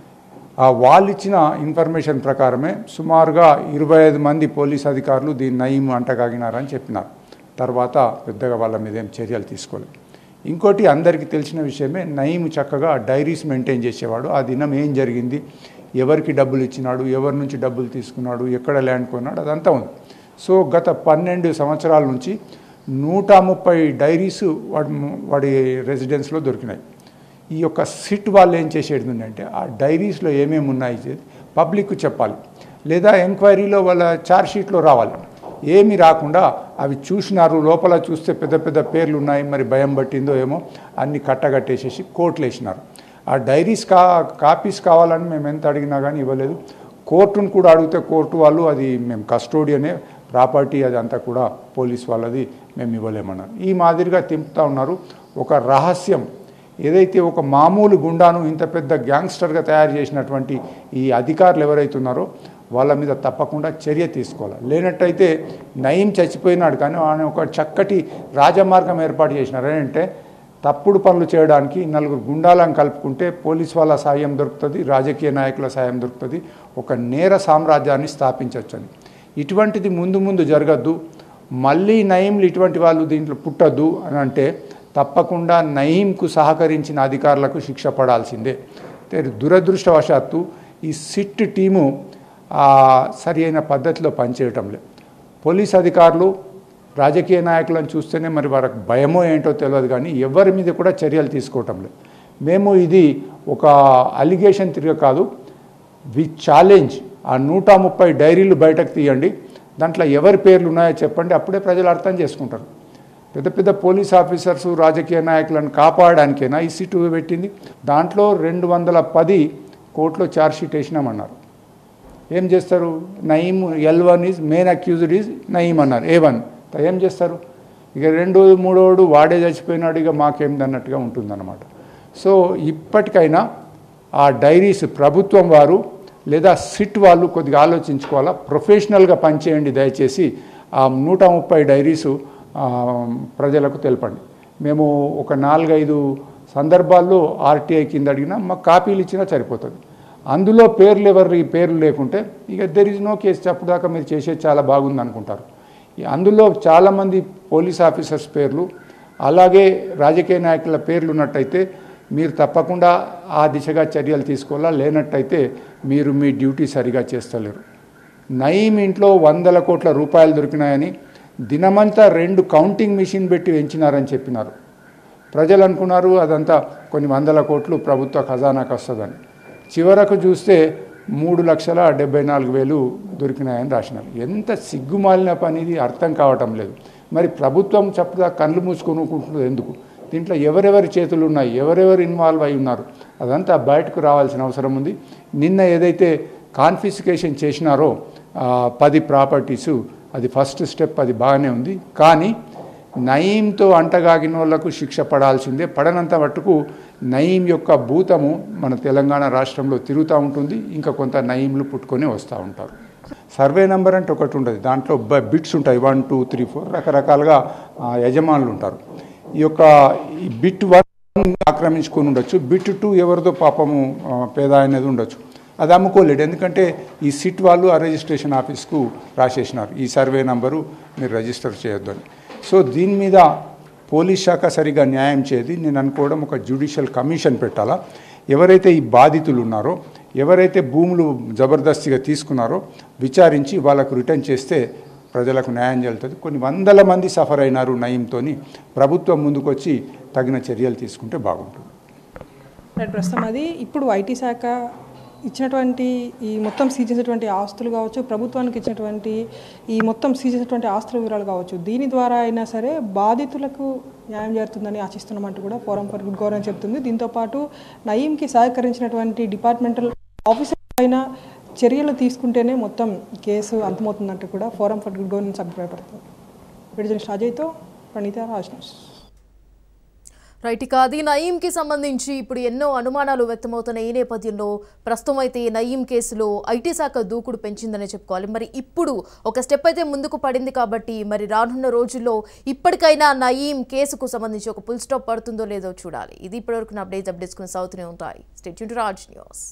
ఆ వాళ్ళు ఇచ్చిన ఇన్ఫర్మేషన్ ప్రకారమే సుమారుగా ఇరవై ఐదు మంది పోలీస్ అధికారులు దీన్ని నయీం అంటగాగినారని చెప్పినారు తర్వాత పెద్దగా వాళ్ళ మీద ఏం చర్యలు తీసుకోలేదు ఇంకోటి అందరికీ తెలిసిన విషయమే నయీం చక్కగా డైరీస్ మెయింటైన్ చేసేవాడు ఆ దినం ఏం జరిగింది ఎవరికి డబ్బులు ఇచ్చినాడు ఎవరి నుంచి డబ్బులు తీసుకున్నాడు ఎక్కడ ల్యాండ్ కొన్నాడు అదంతా ఉంది సో గత పన్నెండు సంవత్సరాల నుంచి నూట ముప్పై డైరీస్ వాడి వాడి రెసిడెన్స్లో దొరికినాయి ఈ యొక్క సిట్ వాళ్ళు ఏం చేసేది ఉందంటే ఆ డైరీస్లో ఏమేమి ఉన్నాయి చేసి పబ్లిక్కు చెప్పాలి లేదా ఎంక్వైరీలో వాళ్ళ ఛార్జ్ షీట్లో రావాలి ఏమీ రాకుండా అవి చూసినారు లోపల చూస్తే పెద్ద పెద్ద పేర్లు ఉన్నాయి మరి భయం పట్టిందో ఏమో అన్ని కట్టగట్టేసేసి కోర్టులు వేసినారు ఆ డైరీస్ కా కాపీస్ కావాలని మేము ఎంత అడిగినా కానీ ఇవ్వలేదు కోర్టును కూడా అడిగితే కోర్టు వాళ్ళు అది మేము కస్టోడియనే ప్రాపర్టీ అది అంతా కూడా పోలీస్ వాళ్ళది మేము ఇవ్వలేమన్నారు ఈ మాదిరిగా తింపుతా ఉన్నారు ఒక రహస్యం ఏదైతే ఒక మామూలు గుండాను ఇంత పెద్ద గ్యాంగ్స్టర్గా తయారు చేసినటువంటి ఈ అధికారులు ఎవరైతే ఉన్నారో వాళ్ళ మీద తప్పకుండా చర్య తీసుకోవాలి లేనట్టయితే నయం చచ్చిపోయినాడు కానీ ఆయన ఒక చక్కటి రాజమార్గం ఏర్పాటు చేసినారు ఏంటంటే తప్పుడు పనులు చేయడానికి నలుగురు గుండాలను కలుపుకుంటే పోలీస్ వాళ్ళ సాయం దొరుకుతుంది రాజకీయ నాయకుల సాయం దొరుకుతుంది ఒక నేర సామ్రాజ్యాన్ని స్థాపించవచ్చు అని ఇటువంటిది ముందు ముందు జరగద్దు మళ్ళీ నయంలు ఇటువంటి వాళ్ళు దీంట్లో పుట్టద్దు అని అంటే తప్పకుండా నయీంకు సహకరించిన అధికారులకు శిక్ష పడాల్సిందే అయితే దురదృష్టవశాత్తు ఈ సిట్ టీము ఆ, సరి అయిన పద్ధతిలో పనిచేయటం లేదు పోలీస్ అధికారులు రాజకీయ నాయకులను చూస్తేనే మరి వారికి భయమో ఏంటో తెలియదు కానీ ఎవరి మీద కూడా చర్యలు తీసుకోవటం లేదు మేము ఇది ఒక అలిగేషన్ తిరిగి కాదు వి ఛాలెంజ్ ఆ నూట ముప్పై డైరీలు బయటకు తీయండి దాంట్లో ఎవరి పేర్లు ఉన్నాయో చెప్పండి అప్పుడే ప్రజలు అర్థం చేసుకుంటారు పెద్ద పెద్ద పోలీస్ ఆఫీసర్స్ రాజకీయ నాయకులను కాపాడడానికైనా ఈ సీటు పెట్టింది దాంట్లో రెండు వందల పది కోర్టులో ఛార్జ్షీట్ వేసినామన్నారు ఏం చేస్తారు Nayeem L one is main accused is Nayeem అన్నారు ఏ వన్ ఏం చేస్తారు ఇక రెండు మూడోడు వాడే చచ్చిపోయినాడు ఇక మాకేంది అన్నట్టుగా ఉంటుందన్నమాట సో ఇప్పటికైనా ఆ డైరీస్ ప్రభుత్వం వారు లేదా సిట్ వాళ్ళు కొద్దిగా ఆలోచించుకోవాలా ప్రొఫెషనల్గా పనిచేయండి దయచేసి ఆ నూట ముప్పై డైరీసు ఆ, ప్రజలకు తెలపండి మేము ఒక నాలుగైదు సందర్భాల్లో ఆర్టీఐ కింద అడిగినా మాకు కాపీలు ఇచ్చినా సరిపోతుంది అందులో పేర్లు ఎవరి పేర్లు లేకుంటే ఇక దెర్ ఇస్ నో కేసు అప్పటిదాకా మీరు చేసేది చాలా బాగుంది అనుకుంటారు ఈ అందులో చాలామంది పోలీస్ ఆఫీసర్స్ పేర్లు అలాగే రాజకీయ నాయకుల పేర్లు ఉన్నట్టయితే మీరు తప్పకుండా ఆ దిశగా చర్యలు తీసుకోవాలా లేనట్టయితే మీరు మీ డ్యూటీ సరిగా చేస్తలేరు నయీం ఇంట్లో వందల కోట్ల రూపాయలు దొరికినాయని దినమంతా రెండు కౌంటింగ్ మిషన్ పెట్టి పెంచినారని చెప్పినారు ప్రజలు అనుకున్నారు అదంతా కొన్ని వందల కోట్లు ప్రభుత్వ ఖజానాకు వస్తుందని చివరకు చూస్తే మూడు లక్షల డెబ్బై నాలుగు వేలు దొరికినాయని రాసినారు ఎంత సిగ్గుమాలిన పని ఇది అర్థం కావటం లేదు మరి ప్రభుత్వం చప్పుదా కళ్ళు మూసుకొనుకుంటున్నది ఎందుకు దీంట్లో ఎవరెవరి చేతులు ఉన్నాయి ఎవరెవరు ఇన్వాల్వ్ అయి ఉన్నారు అదంతా బయటకు రావాల్సిన అవసరం ఉంది నిన్న ఏదైతే కాన్ఫిస్కేషన్ చేసినారో ఆ, పది ప్రాపర్టీసు అది ఫస్ట్ స్టెప్ అది బాగానే ఉంది కానీ నయీంతో అంటగాగిన వాళ్లకు శిక్ష పడాల్సిందే పడనంత మట్టుకు నయీం యొక్క భూతము మన తెలంగాణ రాష్ట్రంలో తిరుగుతూ ఉంటుంది ఇంకా కొంత నయీంలు పుట్టుకొని వస్తూ ఉంటారు సర్వే నెంబర్ అంటే ఒకటి ఉంటుంది దాంట్లో బ- బిట్స్ ఉంటాయి వన్ టూ త్రీ ఫోర్ రకరకాలుగా ఆ, యజమానులు ఉంటారు ఈ యొక్క ఈ బిట్ వన్ ఆక్రమించుకొని ఉండొచ్చు బిట్ టూ ఎవరిదో పాపము ఆ, పేద అనేది ఉండొచ్చు అది అమ్ముకోలేడు ఎందుకంటే ఈ సిట్ వాళ్ళు ఆ రిజిస్ట్రేషన్ ఆఫీస్కు రాసేసినారు ఈ సర్వే నంబరు మీరు రిజిస్టర్ చేయొద్దు అని సో దీని మీద పోలీస్ శాఖ సరిగా న్యాయం చేయది నేను అనుకోవడం ఒక జ్యుడిషియల్ కమిషన్ పెట్టాలా ఎవరైతే ఈ బాధితులు ఉన్నారో ఎవరైతే భూములు జబర్దస్తిగా తీసుకున్నారో విచారించి వాళ్ళకు రిటర్న్ చేస్తే ప్రజలకు న్యాయం జరుగుతుంది కొన్ని వందల మంది సఫర్ అయినారు నయంతోని ప్రభుత్వం ముందుకొచ్చి తగిన చర్యలు తీసుకుంటే బాగుంటుంది రైట్ ప్రస్తుతం అది ఇప్పుడు ఐటీ శాఖ ఇచ్చినటువంటి ఈ మొత్తం సీజ్ చేసినటువంటి ఆస్తులు కావచ్చు ప్రభుత్వానికి ఇచ్చినటువంటి ఈ మొత్తం సీజ్ చేసినటువంటి ఆస్తుల వివరాలు కావచ్చు దీని ద్వారా అయినా సరే బాధితులకు న్యాయం జరుగుతుందని ఆశిస్తున్నామంటూ కూడా ఫోరం ఫర్ గుడ్ గవర్నెన్స్ చెప్తుంది దీంతోపాటు నయీంకి సహకరించినటువంటి డిపార్ట్మెంటల్ ఆఫీసర్ పైన చర్యలు తీసుకుంటేనే మొత్తం కేసు అంతమవుతుందంటూ కూడా ఫోరం ఫర్ గుడ్ గవర్నెన్స్ అభిప్రాయపడుతుంది విడుదల అజయ్తో ప్రణీత రాజ్ న్యూస్ రైట్ ఇక అది నయీంకి సంబంధించి ఇప్పుడు ఎన్నో అనుమానాలు వ్యక్తమవుతున్న ఈ నేపథ్యంలో ప్రస్తుతం అయితే ఈ నయీం కేసులో ఐటీ శాఖ దూకుడు పెంచిందనే చెప్పుకోవాలి మరి ఇప్పుడు ఒక స్టెప్ అయితే ముందుకు పడింది కాబట్టి మరి రానున్న రోజుల్లో ఇప్పటికైనా నయీం కేసుకు సంబంధించి ఒక ఫుల్ స్టాప్ పడుతుందో లేదో చూడాలి ఇది ఇప్పటివరకు అప్డేట్స్ అప్డేట్స్ కొనసాగుతూనే ఉంటాయి స్టేట్ రాజ్ న్యూస్